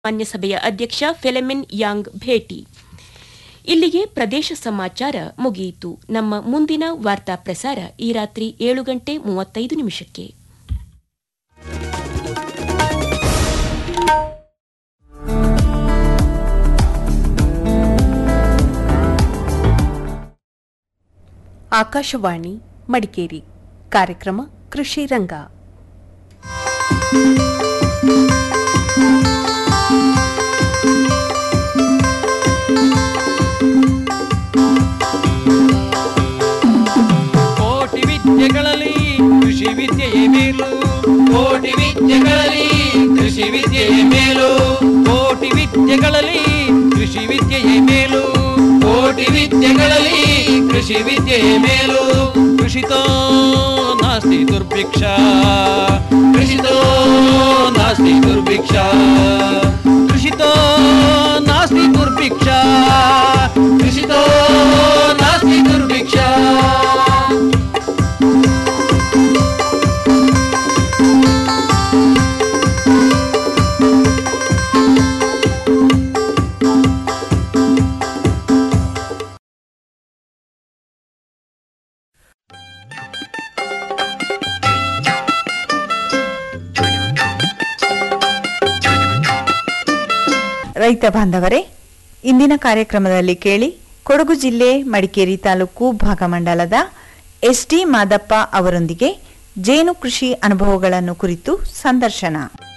ಮಾನ್ಯ ಸಭೆಯ ಅಧ್ಯಕ್ಷ ಫೆಲೆಮಿನ್ ಯಾಂಗ್ ಭೇಟಿ ಇಲ್ಲಿಗೆ ಪ್ರದೇಶ ಸಮಾಚಾರ ಮುಗಿಯಿತು ನಮ್ಮ ಮುಂದಿನ ವಾರ್ತಾ ಪ್ರಸಾರ ಈ ರಾತ್ರಿ ಏಳು ಗಂಟೆ ಮೂವತ್ತೈದು ನಿಮಿಷಕ್ಕೆ ಆಕಾಶವಾಣಿ ಮಡಿಕೇರಿ ಕಾರ್ಯಕ್ರಮ ಕೃಷಿ ರಂಗ ಕೋಟಿ ವಿದ್ಯೆಗಳಲ್ಲಿ ಕೃಷಿ ವಿದ್ಯೆಯೇ ಮೇಲು ಕೋಟಿ ವಿದ್ಯೆಗಳಲ್ಲಿ ಕೃಷಿ ವಿದ್ಯೆಯೇ ಮೇಲು ಕೋಟಿ ವಿದ್ಯೆಗಳಲ್ಲಿ ಕೃಷಿ ವಿದ್ಯೆಯೇ ಮೇಲು ಕೋಟಿ ವಿದ್ಯೆಗಳಲ್ಲಿ ಕೃಷಿ ವಿದ್ಯೆಯೇ ಮೇಲು ಕೃಷಿತೋ ನಾಸ್ತಿ ದುರ್ಭಿಕ್ಷ ಕೃಷಿತೋ ನಾಸ್ತಿ ದುರ್ಭಿಕ್ಷ ಕೃಷಿತೋ ನಾಸ್ತಿ ದುರ್ಭಿಕ್ಷ ಕೃಷಿತೋ ನಾಸ್ತಿ ದುರ್ಭಿಕ್ಷ ರೈತ ಬಾಂಧವರೇ ಇಂದಿನ ಕಾರ್ಯಕ್ರಮದಲ್ಲಿ ಕೇಳಿ ಕೊಡಗು ಜಿಲ್ಲೆ ಮಡಿಕೇರಿ ತಾಲೂಕು ಭಾಗಮಂಡಲದ ಎಸ್ಡಿ ಮಾದಪ್ಪ ಅವರೊಂದಿಗೆ ಜೇನು ಕೃಷಿ ಅನುಭವಗಳನ್ನು ಕುರಿತು ಸಂದರ್ಶನ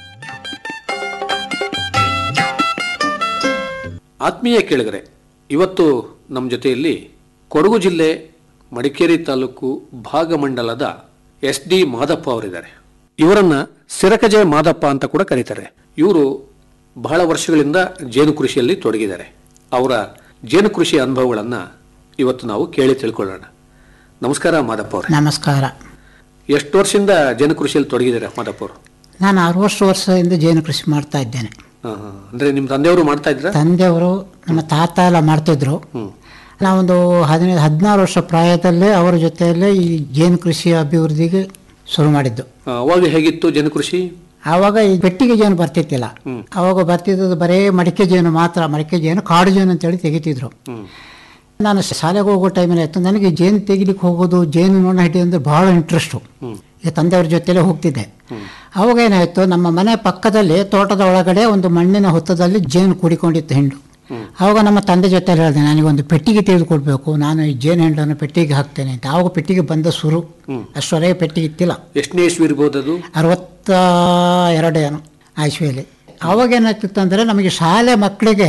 ಆತ್ಮೀಯ ಕೇಳಿಗರೆ ಇವತ್ತು ನಮ್ಮ ಜೊತೆಯಲ್ಲಿ ಕೊಡಗು ಜಿಲ್ಲೆ ಮಡಿಕೇರಿ ತಾಲೂಕು ಭಾಗಮಂಡಲದ ಎಸ್ ಡಿ ಮಾದಪ್ಪ ಅವರಿದ್ದಾರೆ ಇವರನ್ನ ಸಿರಕಜೆ ಮಾದಪ್ಪ ಅಂತ ಕೂಡ ಕರೀತಾರೆ ಇವರು ಬಹಳ ವರ್ಷಗಳಿಂದ ಜೇನು ಕೃಷಿಯಲ್ಲಿ ತೊಡಗಿದ್ದಾರೆ ಅವರ ಜೇನು ಕೃಷಿ ಅನುಭವಗಳನ್ನ ಇವತ್ತು ನಾವು ಕೇಳಿ ತಿಳ್ಕೊಳ್ಳೋಣ ನಮಸ್ಕಾರ ಮಾದಪ್ಪ ಅವರೇ ನಮಸ್ಕಾರ ಎಷ್ಟು ವರ್ಷದಿಂದ ಜೇನು ಕೃಷಿಯಲ್ಲಿ ತೊಡಗಿದ್ದಾರೆ ಮಾದಪ್ಪ ಅವರು ನಾನು ಅರವತ್ತು ವರ್ಷದಿಂದ ಜೇನು ಕೃಷಿ ಮಾಡ್ತಾ ಇದ್ದೇನೆ ಹಾ, ಹಾ. ಅಂದ್ರೆ ನಿಮ್ಮ ತಂದೆಯವರು ಮಾಡ್ತಾ ಇದ್ರ ತಂದೆಯವರು ನಮ್ಮ ತಾತ ಎಲ್ಲ ಮಾಡ್ತಿದ್ರು ನಾವೊಂದು ಹದಿನೈದು ಹದಿನಾರು ವರ್ಷ ಪ್ರಾಯದಲ್ಲೇ ಅವರ ಜೊತೆಯಲ್ಲೇ ಈ ಜೇನು ಕೃಷಿ ಅಭಿವೃದ್ಧಿಗೆ ಶುರು ಮಾಡಿದ್ದು ಅವಾಗ ಹೇಗಿತ್ತು ಜೇನು ಕೃಷಿ ಆವಾಗ ಈ ಪೆಟ್ಟಿಗೆ ಜೇನು ಬರ್ತಿತ್ತಿಲ್ಲ ಅವಾಗ ಬರ್ತಿದ್ದು ಬರೇ ಮಡಿಕೆ ಜೇನು ಮಾತ್ರ ಮಡಿಕೆ ಜೇನು ಕಾಡು ಜೇನು ಅಂತೇಳಿ ತೆಗಿತಿದ್ರು ನಾನು ಶಾಲೆಗೆ ಹೋಗೋ ಟೈಮಲ್ಲಿ ಆಯ್ತು ನನಗೆ ಜೇನು ತೆಗಿಲಿಕ್ಕೆ ಹೋಗೋದು ಜೇನು ನೋಣ ಹಿಡಿಯೋದು ಅಂದ್ರೆ ಬಹಳ ಇಂಟ್ರೆಸ್ಟು ಈ ತಂದೆಯವ್ರ ಜೊತೆಲೇ ಹೋಗ್ತಿದ್ದೆ ಅವಾಗ ಏನಾಯ್ತು ನಮ್ಮ ಮನೆ ಪಕ್ಕದಲ್ಲಿ ತೋಟದ ಒಳಗಡೆ ಒಂದು ಮಣ್ಣಿನ ಹೊತ್ತದಲ್ಲಿ ಜೇನು ಕೂಡಿಕೊಂಡಿತ್ತು ಹಿಂಡು ಅವಾಗ ನಮ್ಮ ತಂದೆ ಜೊತೆ ಹೇಳಿದೆ ನನಗೊಂದು ಪೆಟ್ಟಿಗೆ ತೆಗೆದುಕೊಡ್ಬೇಕು ನಾನು ಈ ಜೇನು ಹಿಂಡನ್ನು ಪೆಟ್ಟಿಗೆ ಹಾಕ್ತೇನೆ ಅಂತ ಆವಾಗ ಪೆಟ್ಟಿಗೆ ಬಂದ ಸುರು ಅಷ್ಟೊರೆಗೆ ಪೆಟ್ಟಿಗೆ ಇತ್ತಿಲ್ಲ ಎಷ್ಟನೇ ಇಸ್ವಿ ಇರ್ಬೋದು ಅದು ಅರವತ್ತ ಎರಡೇನು ಆಶ್ವಿಯಲ್ಲಿ ಅವಾಗ ಏನಾಗ್ತಿತ್ತು ಅಂದರೆ ನಮಗೆ ಶಾಲೆ ಮಕ್ಕಳಿಗೆ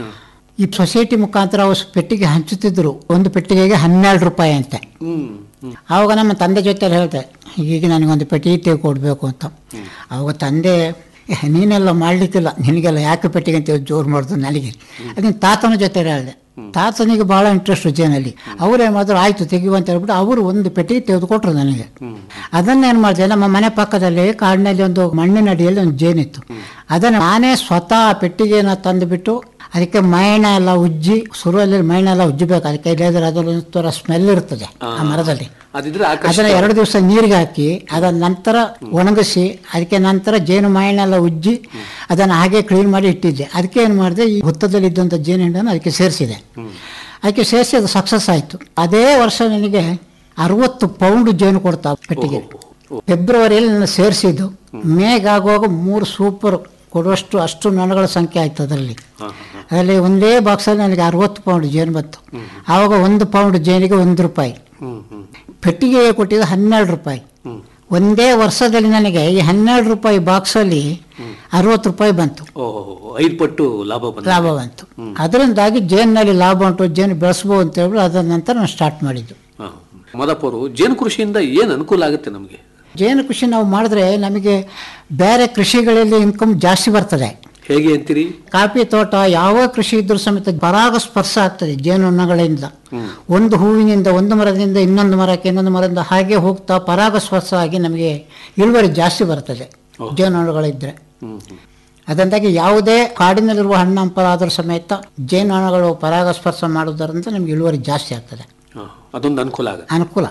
ಈ ಸೊಸೈಟಿ ಮುಖಾಂತರ ಅವ್ರು ಪೆಟ್ಟಿಗೆ ಹಂಚುತ್ತಿದ್ರು ಒಂದು ಪೆಟ್ಟಿಗೆಗೆ ಹನ್ನೆರಡು ರೂಪಾಯಿ ಅಂತೆ ಹ್ಮ್ ಹ್ಮ್ ಆವಾಗ ನಮ್ಮ ತಂದೆ ಜೊತೆಲಿ ಹೇಳ್ದೆ ಹೀಗೆ ನನಗೊಂದು ಪೆಟ್ಟಿಗೆ ತೆಗೆದುಕೊಡ್ಬೇಕು ಅಂತ ಆವಾಗ ತಂದೆ "ಏ, ನೀನೆಲ್ಲ ಮಾಡಲಿಕ್ಕಿಲ್ಲ ನಿನಗೆಲ್ಲ ಯಾಕೆ ಪೆಟ್ಟಿಗೆ ಅಂತ ಜೋರು ಮಾಡಿದ್ರು ನನಗೆ ಅದನ್ನ ತಾತನ ಜೊತೆ ಹೇಳಿದೆ ತಾತನಿಗೆ ಭಾಳ ಇಂಟ್ರೆಸ್ಟ್ ಜೇನಲ್ಲಿ ಅವ್ರು ಏನು ಮಾಡಿದ್ರು ಆಯಿತು ತೆಗಿಯುವ ಅಂತ ಹೇಳ್ಬಿಟ್ಟು ಅವರು ಒಂದು ಪೆಟ್ಟಿಗೆ ತೆಗೆದುಕೊಟ್ರು ನನಗೆ ಅದನ್ನೇನು ಮಾಡಿದೆ ನಮ್ಮ ಮನೆ ಪಕ್ಕದಲ್ಲಿ ಕಾಡಿನಲ್ಲಿ ಒಂದು ಮಣ್ಣಿನ ಅಡಿಯಲ್ಲಿ ಒಂದು ಜೇನಿತ್ತು ಅದನ್ನು ನಾನೇ ಸ್ವತಃ ಆ ಪೆಟ್ಟಿಗೆನ ತಂದುಬಿಟ್ಟು ಅದಕ್ಕೆ ಮೈಣ ಎಲ್ಲ ಉಜ್ಜಿ ಶುರುವಲ್ಲಿ ಮೈಣ ಎಲ್ಲ ಉಜ್ಜಬೇಕು ಅದಕ್ಕೆ ಇಲ್ಲದ್ರೆ ಅದರಲ್ಲಿ ಒಂಥರ ಸ್ಮೆಲ್ ಇರ್ತದೆ ಆ ಮರದಲ್ಲಿ ಅದಿದ್ರೆ ಆಕರ್ಷಕ ಅದನ್ನ ಎರಡು ದಿವಸ ನೀರಿಗೆ ಹಾಕಿ ಅದರ ನಂತರ ಒಣಗಿಸಿ ಅದಕ್ಕೆ ನಂತರ ಜೇನು ಮಾಯಿನೆಲ್ಲ ಉಜ್ಜಿ ಅದನ್ನು ಹಾಗೆ ಕ್ಲೀನ್ ಮಾಡಿ ಇಟ್ಟಿದ್ದೆ ಅದಕ್ಕೆ ಏನು ಮಾಡಿದೆ ಈ ಹುತ್ತದಲ್ಲಿ ಇದ್ದಂಥ ಜೇನು ಹಿಂಡನ್ನು ಅದಕ್ಕೆ ಸೇರಿಸಿದೆ ಅದಕ್ಕೆ ಸೇರಿಸಿ ಅದು ಸಕ್ಸಸ್ ಆಯಿತು ಅದೇ ವರ್ಷ ನನಗೆ ಅರವತ್ತು ಪೌಂಡ್ ಜೇನು ಕೊಡ್ತಾ ಪೆಟ್ಟಿಗೆ ಫೆಬ್ರವರಿಯಲ್ಲಿ ನಾನು ಸೇರಿಸಿದ್ದು ಮೇಗಾಗುವಾಗ ಮೂರು ಸೂಪರ್ ಕೊಡುವಷ್ಟು ಅಷ್ಟು ನೊಣಗಳ ಸಂಖ್ಯೆ ಆಯ್ತು ಅದರಲ್ಲಿ ಅದರಲ್ಲಿ ಒಂದೇ ಬಾಕ್ಸಲ್ಲಿ ನನಗೆ ಅರವತ್ತು ಪೌಂಡ್ ಜೇನು ಬಂತು ಆವಾಗ ಒಂದು ಪೌಂಡ್ ಜೇನಿಗೆ ಒಂದು ರೂಪಾಯಿ ಹ್ಮ್ ಹ್ಮ್ ಪೆಟ್ಟಿಗೆ ಕೊಟ್ಟಿದ್ದು ಹನ್ನೆರಡು ರೂಪಾಯಿ ಒಂದೇ ವರ್ಷದಲ್ಲಿ ನನಗೆ ಈ ಹನ್ನೆರಡು ರೂಪಾಯಿ ಬಾಕ್ಸಲ್ಲಿ ಅರವತ್ತು ರೂಪಾಯಿ ಬಂತು ಓಹೋ ಐದು ಪಟ್ಟು ಲಾಭ ಬಂದ ಲಾಭ ಬಂತು ಅದರಿಂದಾಗಿ ಜೇನಿನಲ್ಲಿ ಲಾಭ ಉಂಟು ಜೇನು ಬೆಳೆಸ್ಬೋದು ಅಂತ ಹೇಳಿ ಅದರ ನಂತರ ನಾನು ಸ್ಟಾರ್ಟ್ ಮಾಡಿದ್ದು ಮಾದಪ್ಪ ಅವರು ಜೇನು ಕೃಷಿಯಿಂದ ಏನು ಅನುಕೂಲ ಆಗುತ್ತೆ ನಮಗೆ ಜೇನು ಕೃಷಿ ನಾವು ಮಾಡಿದ್ರೆ ನಮಗೆ ಬೇರೆ ಕೃಷಿಗಳಲ್ಲಿ ಇನ್ಕಮ್ ಜಾಸ್ತಿ ಬರ್ತದೆ ಹೇಗೆ ಅಂತೀರಿ ಕಾಫಿ ತೋಟ ಯಾವ ಕೃಷಿ ಇದ್ರೂ ಸಮೇತ ಪರಾಗ ಸ್ಪರ್ಶ ಆಗ್ತದೆ ಜೇನುನೊಣಗಳಿಂದ ಒಂದು ಹೂವಿನಿಂದ ಒಂದು ಮರದಿಂದ ಇನ್ನೊಂದು ಮರಕ್ಕೆ ಇನ್ನೊಂದು ಮರದಿಂದ ಹಾಗೆ ಹೋಗ್ತಾ ಪರಾಗ ಸ್ಪರ್ಶ ಆಗಿ ನಮಗೆ ಇಳುವರಿ ಜಾಸ್ತಿ ಬರ್ತದೆ ಜೇನುನೊಣಗಳಿದ್ರೆ ಹ್ಮ್ ಹ್ಮ್ ಅದರಿಂದಾಗಿ ಯಾವುದೇ ಕಾಡಿನಲ್ಲಿರುವ ಹಣ್ಣು ಹಂಪಲ ಆದರೂ ಸಮೇತ ಜೇನುನೊಣಗಳು ಪರಾಗ ಸ್ಪರ್ಶ ಮಾಡುವುದರಿಂದ ನಮಗೆ ಇಳುವರಿ ಜಾಸ್ತಿ ಆಗ್ತದೆ ಹಾ, ಅದೊಂದು ಅನುಕೂಲ ಆಗುತ್ತೆ ಅನುಕೂಲ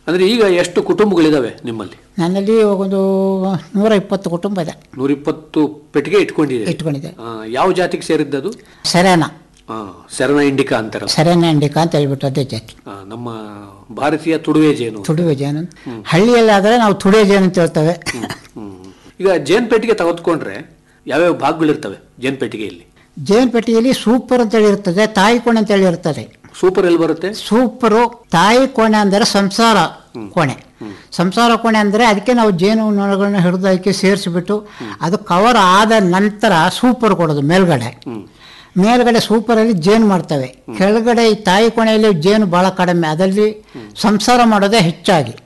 ಅಂದ್ರೆ ಈಗ ಎಷ್ಟು ಕುಟುಂಬಗಳಿದಾವೆ ನಿಮ್ಮಲ್ಲಿ ನನ್ನಲ್ಲಿ ಒಂದು ನೂರ ಇಪ್ಪತ್ತು ಕುಟುಂಬ ಇದೆ ನೂರಿಪ್ಪತ್ತು ಪೆಟ್ಟಿಗೆ ಇಟ್ಕೊಂಡಿದೆ ಇಟ್ಕೊಂಡಿದೆ ಯಾವ ಜಾತಿಗೆ ಸೇರಿದ್ದದು ಸೆರೆನ ಆ, ಶರಣ ಇಂಡಿಕಾ ಅಂತಾರ ಸೆರೆನ ಇಂಡಿಕಾ ಅಂತ ಹೇಳ್ಬಿಟ್ಟು ಅದೇ ಜಾತಿ ಆ, ನಮ್ಮ ಭಾರತೀಯ ತುಡುವೆ ಜೇನು ತುಡುವೆ ಜೇನು ಅಂತ. ಹಳ್ಳಿಯಲ್ಲಿ ಆದರೆ ನಾವು ತುಡುವೆ ಜೇನು ಅಂತ ಹೇಳ್ತೇವೆ ಹ್ಮ್. ಈಗ ಜೇನ್ ಪೆಟ್ಟಿಗೆ ತೆಗೆದುಕೊಂಡ್ರೆ ಯಾವ್ಯಾವ ಭಾಗಗಳಿರ್ತವೆ ಜೇನ್ ಪೆಟ್ಟಿಗೆಯಲ್ಲಿ ಜೇನು ಪೆಟ್ಟಿಗೆಯಲ್ಲಿ ಸೂಪರ್ ಅಂತೇಳಿ ಇರ್ತದೆ ತಾಯಿ ಕೋಣೆ ಅಂತೇಳಿ ಇರ್ತದೆ ಸೂಪರ್ ಎಲ್ಲಿ ಬರುತ್ತೆ ಸೂಪರು ತಾಯಿ ಕೋಣೆ ಅಂದರೆ ಸಂಸಾರ ಕೋಣೆ ಸಂಸಾರ ಕೋಣೆ ಅಂದರೆ ಅದಕ್ಕೆ ನಾವು ಜೇನು ನೊಣಗಳನ್ನ ಹಿಡಿದು ಅದಕ್ಕೆ ಸೇರಿಸಿಬಿಟ್ಟು ಅದು ಕವರ್ ಆದ ನಂತರ ಸೂಪರ್ ಕೊಡೋದು ಮೇಲ್ಗಡೆ ಮೇಲ್ಗಡೆ ಸೂಪರಲ್ಲಿ ಜೇನು ಮಾಡ್ತವೆ ಕೆಳಗಡೆ ಈ ತಾಯಿ ಕೋಣೆಯಲ್ಲಿ ಜೇನು ಬಹಳ ಕಡಿಮೆ ಅದರಲ್ಲಿ ಸಂಸಾರ ಮಾಡೋದೇ ಹೆಚ್ಚಾಗಿ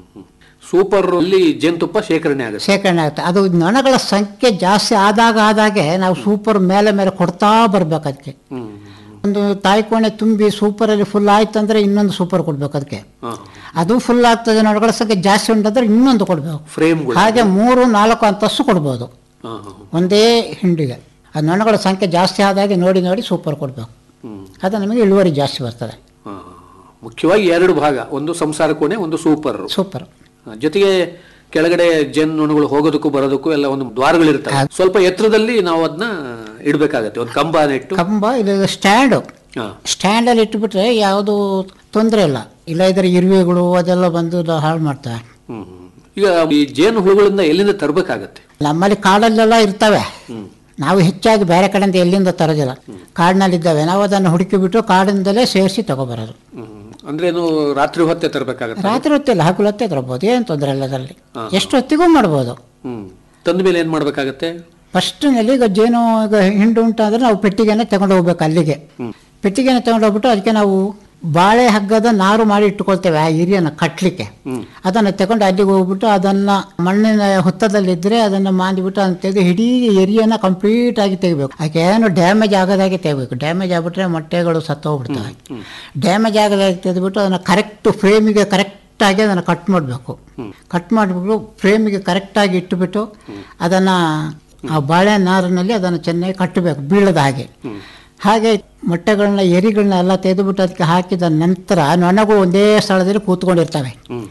ಸೂಪರ್ ಅಲ್ಲಿ ಜೇನುತುಪ್ಪ ಶೇಖರಣೆ ಆಗುತ್ತೆ ಶೇಖರಣೆ ಆಗುತ್ತೆ ಅದು ನೊಣಗಳ ಸಂಖ್ಯೆ ಜಾಸ್ತಿ ಆದಾಗ ಆದಾಗೆ ನಾವು ಸೂಪರ್ ಮೇಲೆ ಮೇಲೆ ಕೊಡ್ತಾ ಬರ್ಬೇಕು ಅದಕ್ಕೆ ಹ್ಮ್. ಒಂದು ತಾಯಿ ಕೋಣೆ ತುಂಬಿ ಸೂಪರಲ್ಲಿ ಫುಲ್ ಆಯ್ತು ಅಂದ್ರೆ ಇನ್ನೊಂದು ಸೂಪರ್ ಕೊಡ್ಬೇಕು ಅದಕ್ಕೆ ಹಾ. ಅದು ಫುಲ್ ಆಗ್ತದೆ ನೊಣಗಳ ಸಂಖ್ಯೆ ಜಾಸ್ತಿ ಉಂಟಂದ್ರೆ ಇನ್ನೊಂದು ಕೊಡಬೇಕು ಫ್ರೇಮ್ಗಳು ಹಾಗೆ ಮೂರು ನಾಲ್ಕು ಅಂತಸ್ತು ಕೊಡ್ಬೋದು ಹಾ, ಹಾ. ಒಂದೇ ಹಿಂಡಿಗೆ ಆ ನೊಣಗಳ ಸಂಖ್ಯೆ ಜಾಸ್ತಿ ಆದಾಗೆ ನೋಡಿ ನೋಡಿ ಸೂಪರ್ ಕೊಡಬೇಕು ಹ್ಮ್. ಅದು ನಮಗೆ ಇಳುವರಿ ಜಾಸ್ತಿ ಬರ್ತದೆ ಹಾ. ಮುಖ್ಯವಾಗಿ ಎರಡು ಭಾಗ ಒಂದು ಸಂಸಾರ ಕೋಣೆ ಒಂದು ಸೂಪರ್ ಸೂಪರ್ ಜೊತೆಗೆ ಕೆಳಗಡೆ ಜೇನುನೊಣಗಳು ಹೋಗೋದಕ್ಕೂ ಬರೋದಕ್ಕೂ ಎಲ್ಲ ಒಂದು ದ್ವಾರಗಳಿರ್ತವೆ ಸ್ವಲ್ಪ ಎತ್ತರದಲ್ಲಿ ನಾವು ಅದನ್ನ ಇಡ್ಬೇಕಾಗತ್ತೆ ಒಂದು ಕಂಬ ನೆಟ್ಟು ಕಂಬ ಇಲ್ಲ ಸ್ಟ್ಯಾಂಡು ಹಾ. ಸ್ಟ್ಯಾಂಡಲ್ಲಿ ಇಟ್ಬಿಟ್ರೆ ಯಾವುದು ತೊಂದರೆ ಇಲ್ಲ ಇಲ್ಲ ಇದ್ರೆ ಇರುವೆಗಳು ಅದೆಲ್ಲ ಬಂದು ದ- ಹಾಳು ಮಾಡ್ತವೆ ಹ್ಮ್. ಈಗ ಈ ಜೇನು ಹುಳುಗಳಿಂದ ಎಲ್ಲಿಂದ ತರಬೇಕಾಗತ್ತೆ ನಮ್ಮಲ್ಲಿ ಕಾಡಲ್ಲೆಲ್ಲ ಇರ್ತವೆ ನಾವು ಹೆಚ್ಚಾಗಿ ಬೇರೆ ಕಡೆಯಿಂದ ಎಲ್ಲಿಂದ ತರೋದಿಲ್ಲ ಕಾಡಿನಲ್ಲಿದ್ದಾವೆ ನಾವು ಅದನ್ನು ಹುಡುಕಿಬಿಟ್ಟು ಕಾಡಿಂದಲೇ ಸೇರಿಸಿ ತಗೊಬರೋದು ಅಂದ್ರೇನು ರಾತ್ರಿ ಹೊತ್ತೆ ತರಬೇಕಾಗತ್ತೆ ರಾತ್ರಿ ಹೊತ್ತಿಲ್ಲ ಹಗಲು ಹೊತ್ತೆ ತರ್ಬೋದು ಏನು ತೊಂದರೆ ಇಲ್ಲ ಅದರಲ್ಲಿ ಎಷ್ಟು ಹೊತ್ತಿಗೂ ಮಾಡ್ಬೋದು ಹ್ಮ್ ತಂದ ಮೇಲೆ ಏನ್ ಮಾಡ್ಬೇಕಾಗತ್ತೆ ಫಸ್ಟ್ನಲ್ಲಿ ಈಗ ಜೇನು ಈಗ ಹಿಂಡು ಉಂಟಾದ್ರೆ ನಾವು ಪೆಟ್ಟಿಗೆನೆ ತಗೊಂಡು ಹೋಗ್ಬೇಕು ಅಲ್ಲಿಗೆ ಪೆಟ್ಟಿಗೆನ ತಗೊಂಡು ಹೋಗ್ಬಿಟ್ಟು ಅದಕ್ಕೆ ನಾವು ಬಾಳೆ ಹಗ್ಗದ ನಾರು ಮಾಡಿ ಇಟ್ಕೊಳ್ತೇವೆ ಆ ಹಿರಿಯನ್ನ ಕಟ್ಟಲಿಕ್ಕೆ ಅದನ್ನು ತಗೊಂಡು ಅಲ್ಲಿಗೆ ಹೋಗ್ಬಿಟ್ಟು ಅದನ್ನ ಮಣ್ಣಿನ ಹುತ್ತದಲ್ಲಿದ್ದರೆ ಅದನ್ನು ಮಾಂದಿಬಿಟ್ಟು ಅದನ್ನ ತೆಗೆದು ಇಡೀ ಎರಿಯನ್ನ ಕಂಪ್ಲೀಟ್ ಆಗಿ ತೆಗಿಬೇಕು ಅದಕ್ಕೆ ಏನು ಡ್ಯಾಮೇಜ್ ಆಗದಾಗೆ ತೆಗಿಬೇಕು ಡ್ಯಾಮೇಜ್ ಆಗ್ಬಿಟ್ರೆ ಮೊಟ್ಟೆಗಳು ಸತ್ತೋಗ್ಬಿಡ್ತವೆ ಡ್ಯಾಮೇಜ್ ಆಗದಾಗೆ ತೆಗೆದುಬಿಟ್ಟು ಅದನ್ನು ಕರೆಕ್ಟ್ ಫ್ರೇಮಿಗೆ ಕರೆಕ್ಟ್ ಆಗಿ ಅದನ್ನು ಕಟ್ ಮಾಡಬೇಕು ಕಟ್ ಮಾಡಿಬಿಟ್ಟು ಫ್ರೇಮಿಗೆ ಕರೆಕ್ಟಾಗಿ ಇಟ್ಟುಬಿಟ್ಟು ಅದನ್ನು ಆ ಬಾಳೆ ನಾರಿನಲ್ಲಿ ಅದನ್ನು ಚೆನ್ನಾಗಿ ಕಟ್ಟಬೇಕು ಬೀಳದ ಹಾಗೆ ಹಾಗೆ ಮೊಟ್ಟೆಗಳನ್ನ ಎರಿಗಳನ್ನ ಎಲ್ಲ ತೆಗೆದುಬಿಟ್ಟು ಅದಕ್ಕೆ ಹಾಕಿದ ನಂತರ ನೊಣಗಳು ಒಂದೇ ಸ್ಥಳದಲ್ಲಿ ಕೂತ್ಕೊಂಡಿರ್ತವೆ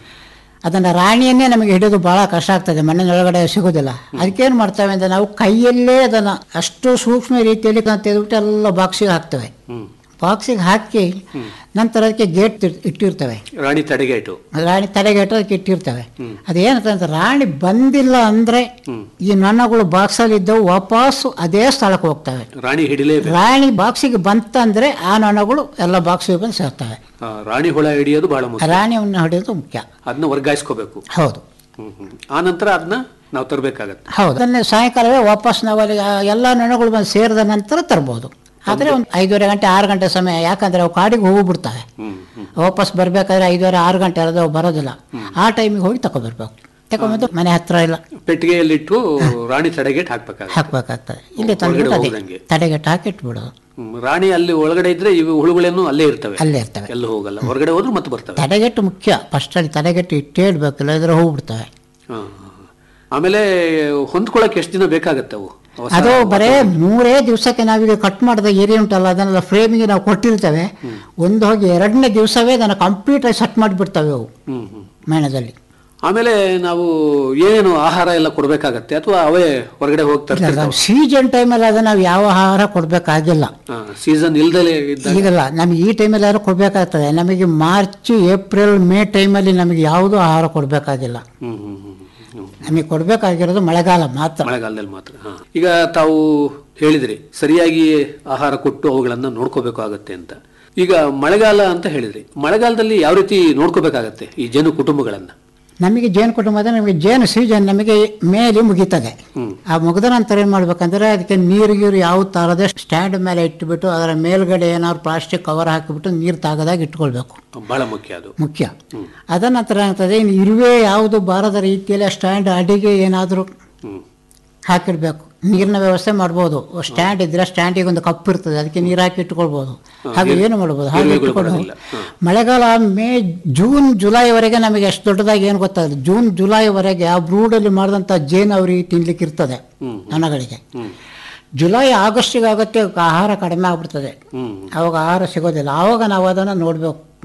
ಅದನ್ನು ರಾಣಿಯನ್ನೇ ನಮಗೆ ಹಿಡಿಯೋದು ಭಾಳ ಕಷ್ಟ ಆಗ್ತದೆ ಮಣ್ಣಿನೊಳಗಡೆ ಸಿಗೋದಿಲ್ಲ ಅದಕ್ಕೇನು ಮಾಡ್ತೇವೆ ಅಂದರೆ ನಾವು ಕೈಯಲ್ಲೇ ಅದನ್ನು ಅಷ್ಟು ಸೂಕ್ಷ್ಮ ರೀತಿಯಲ್ಲಿ ನಾವು ತೆಗೆದುಬಿಟ್ಟು ಎಲ್ಲ ಬಾಕ್ಸಿಗೆ ಹಾಕ್ತೇವೆ ಬಾಕ್ಸಿಗೆ ಹಾಕಿ ನಂತರ ಅದಕ್ಕೆ ಗೇಟ್ ಇಟ್ಟಿರ್ತೇವೆ ರಾಣಿ ತಡೆಗೇಟು ರಾಣಿ ತಲೆಗೇಟು ಅದಕ್ಕೆ ಇಟ್ಟಿರ್ತವೆ ಅದೇನಂತ ರಾಣಿ ಬಂದಿಲ್ಲ ಅಂದ್ರೆ ಈ ನೊಣಗಳು ಬಾಕ್ಸಲ್ಲಿ ಇದ್ದವು ವಾಪಸ್ಸು ಅದೇ ಸ್ಥಳಕ್ಕೆ ಹೋಗ್ತವೆ ರಾಣಿ ಹಿಡಿಲೇಬೇಕು ರಾಣಿ ಬಾಕ್ಸಿಗೆ ಬಂತಂದ್ರೆ ಆ ನೊಣಗಳು ಎಲ್ಲ ಬಾಕ್ಸಿಗೆ ಬಂದು ಸೇರ್ತವೆ ಆ, ರಾಣಿ ಹುಳ ಹಿಡಿಯೋದು ಬಹಳ ಮುಖ್ಯ ರಾಣಿಯನ್ನು ಹೊಡೆಯೋದು ಮುಖ್ಯ ಅದನ್ನ ವರ್ಗಾಯಿಸ್ಕೋಬೇಕು ಹೌದು ಹ್ಮ್ ಹ್ಮ್. ಆ ನಂತರ ಅದನ್ನ ನಾವು ತರಬೇಕಾಗತ್ತೆ ಹೌದು ಅದನ್ನೇ ಸಾಯಂಕಾಲವೇ ವಾಪಸ್ ನಾವು ಅಲ್ಲಿ ಆ ಎಲ್ಲ ನೊಣಗಳು ಬಂದು ಸೇರಿದ ನಂತರ ತರ್ಬೋದು ಆದರೆ ಒಂದು ಐದೂವರೆ ಗಂಟೆ ಆರು ಗಂಟೆ ಸಮಯ ಯಾಕಂದ್ರೆ ಅವು ಕಾಡಿಗೆ ಹೋಗ್ಬಿಡ್ತವೆ ವಾಪಸ್ ಬರಬೇಕಾದ್ರೆ ಐದೂವರೆ ಆರು ಗಂಟೆ ಅದು ಅವು ಬರೋದಿಲ್ಲ ಆ ಟೈಮಿಗೆ ಹೋಗಿ ತಗೊಬರ್ಬೇಕು ತಗೊಂಬಂದು ಮನೆ ಹತ್ರ ಇಲ್ಲ ಪೆಟ್ಟಿಗೆಯಲ್ಲಿಟ್ಟು ರಾಣಿ ತಡೆಗೇಟ್ ಹಾಕ್ಬೇಕಾಗತ್ತೆ ಹಾಕ್ಬೇಕಾಗ್ತದೆ ಇಲ್ಲಿ ತಂದ್ಬಿಟ್ಟು ಹೊರಗಡೆ ಅದೇ ಹೋಗದಂಗೆ. ತಡೆಗಟ್ಟು ಹಾಕಿ ಇಟ್ಬಿಡೋದು ಹ್ಮ್. ರಾಣಿ ಅಲ್ಲಿ ಒಳಗಡೆ ಇದ್ರೆ ಇವು ಹುಳುಗಳೇನು ಅಲ್ಲೇ ಇರ್ತವೆ ಅಲ್ಲೇ ಇರ್ತವೆ ಎಲ್ಲೂ ಹೋಗಲ್ಲ ಹೊರಗಡೆ ಹೋದ್ರು ಮತ್ತೆ ಬರ್ತವೆ ತಡೆಗಟ್ಟು ಮುಖ್ಯ ಫಸ್ಟಲ್ಲಿ ತಡೆಗಟ್ಟು ಇಟ್ಟೇ ಇಡ್ಬೇಕು ಇಲ್ಲದ್ರೆ ಹೋಗ್ಬಿಡ್ತವೆ ಹಾ, ಹಾ, ಹಾ. ಆಮೇಲೆ ಹೊಂದ್ಕೊಳಕ್ ಎಷ್ಟು ದಿನ ಬೇಕಾಗತ್ತೆ ಅವು ಹೊಸ ಅದು ಬರೇ ಮೂರೇ ದಿವಸಕ್ಕೆ ನಾವೀಗ ಕಟ್ ಮಾಡಿದ ಏರಿ ಉಂಟಲ್ಲ ಅದನ್ನೆಲ್ಲ ಫ್ರೇಮಿಗೆ ನಾವು ಕೊಟ್ಟಿರ್ತೇವೆ ಒಂದು ಹೋಗಿ ಎರಡನೇ ದಿವಸವೇ ಅದನ್ನು ಕಂಪ್ಲೀಟ್ ಆಗಿ ಸೆಟ್ ಮಾಡಿಬಿಡ್ತವೆ ಅವು ಹ್ಮ್ ಹ್ಮ್ ಮೇಣದಲ್ಲಿ ಆಮೇಲೆ ನಾವು ಏನೇನು ಆಹಾರ ಎಲ್ಲ ಕೊಡ್ಬೇಕಾಗತ್ತೆ ಅಥವಾ ಅವೇ ಹೊರಗಡೆ ಹೋಗ್ತಾ ಸೀಸನ್ ಟೈಮಲ್ಲಿ ಅದನ್ನ ನಾವು ಯಾವ ಆಹಾರ ಕೊಡಬೇಕಾಗಿಲ್ಲ ಸೀಸನ್ ಇಲ್ದಲೇ ಇದ್ದಾಗ ಈಗಲ್ಲ ನಮಗೆ ಈ ಟೈಮಲ್ಲಿ ಯಾರು ಕೊಡಬೇಕಾಗ್ತದೆ ನಮಗೆ ಮಾರ್ಚ್ ಏಪ್ರಿಲ್ ಮೇ ಟೈಮಲ್ಲಿ ನಮಗೆ ಯಾವುದೂ ಆಹಾರ ಕೊಡಬೇಕಾಗಿಲ್ಲ ಹ್ಮ್ ಹ್ಮ್ ಹ್ಮ್ ಹ್ಮ್. ನಮಗೆ ಕೊಡಬೇಕಾಗಿರೋದು ಮಳೆಗಾಲ ಮಾತ್ರ ಮಳೆಗಾಲದಲ್ಲಿ ಮಾತ್ರ ಹಾ. ಈಗ ತಾವು ಹೇಳಿದ್ರಿ ಸರಿಯಾಗಿ ಆಹಾರ ಕೊಟ್ಟು ಅವುಗಳನ್ನ ನೋಡ್ಕೋಬೇಕಾಗತ್ತೆ ಅಂತ ಈಗ ಮಳೆಗಾಲ ಅಂತ ಹೇಳಿದ್ರಿ ಮಳೆಗಾಲದಲ್ಲಿ ಯಾವ ರೀತಿ ನೋಡ್ಕೋಬೇಕಾಗತ್ತೆ ಈ ಜೇನು ಕುಟುಂಬಗಳನ್ನ ನಮಗೆ ಜೇನು ಕುಟುಂಬದ ನಮಗೆ ಜೇನು ಸೀಸನ್ ನಮಗೆ ಮೇಲೆ ಮುಗೀತದೆ ಆ ಮುಗಿದ ನಂತರ ಏನು ಮಾಡ್ಬೇಕಂದ್ರೆ ಅದಕ್ಕೆ ನೀರು ಗೀರು ಯಾವ ತರದೆ ಸ್ಟ್ಯಾಂಡ್ ಮೇಲೆ ಇಟ್ಬಿಟ್ಟು ಅದರ ಮೇಲ್ಗಡೆ ಏನಾದ್ರು ಪ್ಲಾಸ್ಟಿಕ್ ಕವರ್ ಹಾಕಿಬಿಟ್ಟು ನೀರು ತಾಗದಾಗ ಇಟ್ಕೊಳ್ಬೇಕು ಬಹಳ ಮುಖ್ಯ ಅದು ಮುಖ್ಯ ಅದ ನಂತರ ಏನಾಗ್ತದೆ ಇನ್ನು ಇರುವೆ ಯಾವುದು ಬಾರದ ರೀತಿಯಲ್ಲಿ ಸ್ಟ್ಯಾಂಡ್ ಅಡಿಗೆ ಏನಾದರೂ ಹ್ಮ್ ಹಾಕಿಡ್ಬೇಕು ನೀರಿನ ವ್ಯವಸ್ಥೆ ಮಾಡ್ಬೋದು ಸ್ಟ್ಯಾಂಡ್ ಇದ್ರೆ ಸ್ಟ್ಯಾಂಡಿಗೆ ಒಂದು ಕಪ್ ಇರ್ತದೆ ಅದಕ್ಕೆ ನೀರು ಹಾಕಿ ಇಟ್ಕೊಳ್ಬೋದು ಹಾಗೆ ಏನು ಮಾಡ್ಬೋದು ಹಾಗೆ ಇರುವೆಗಳು ಇಟ್ಕೊಂಡು ಬರೋದಿಲ್ಲ. ಮಳೆಗಾಲ ಮೇ ಜೂನ್ ಜುಲೈವರೆಗೆ ನಮಗೆ ಎಷ್ಟು ದೊಡ್ಡದಾಗಿ ಏನು ಗೊತ್ತಾಗುತ್ತೆ ಜೂನ್ ಜುಲೈವರೆಗೆ ಆ ಬ್ರೂಡಲ್ಲಿ ಮಾಡಿದಂಥ ಜೇನು ಅವರಿಗೆ ತಿನ್ಲಿಕ್ಕೆ ಇರ್ತದೆ ದನಗಳಿಗೆ ಜುಲೈ ಆಗಸ್ಟಿಗೆ ಆಗುತ್ತೆ ಆಹಾರ ಕಡಿಮೆ ಆಗ್ಬಿಡ್ತದೆ ಹ್ಮ್ ಅವಾಗ ಆಹಾರ ಸಿಗೋದಿಲ್ಲ ಆವಾಗ ನಾವು ಅದನ್ನು ನೋಡ್ಬೇಕು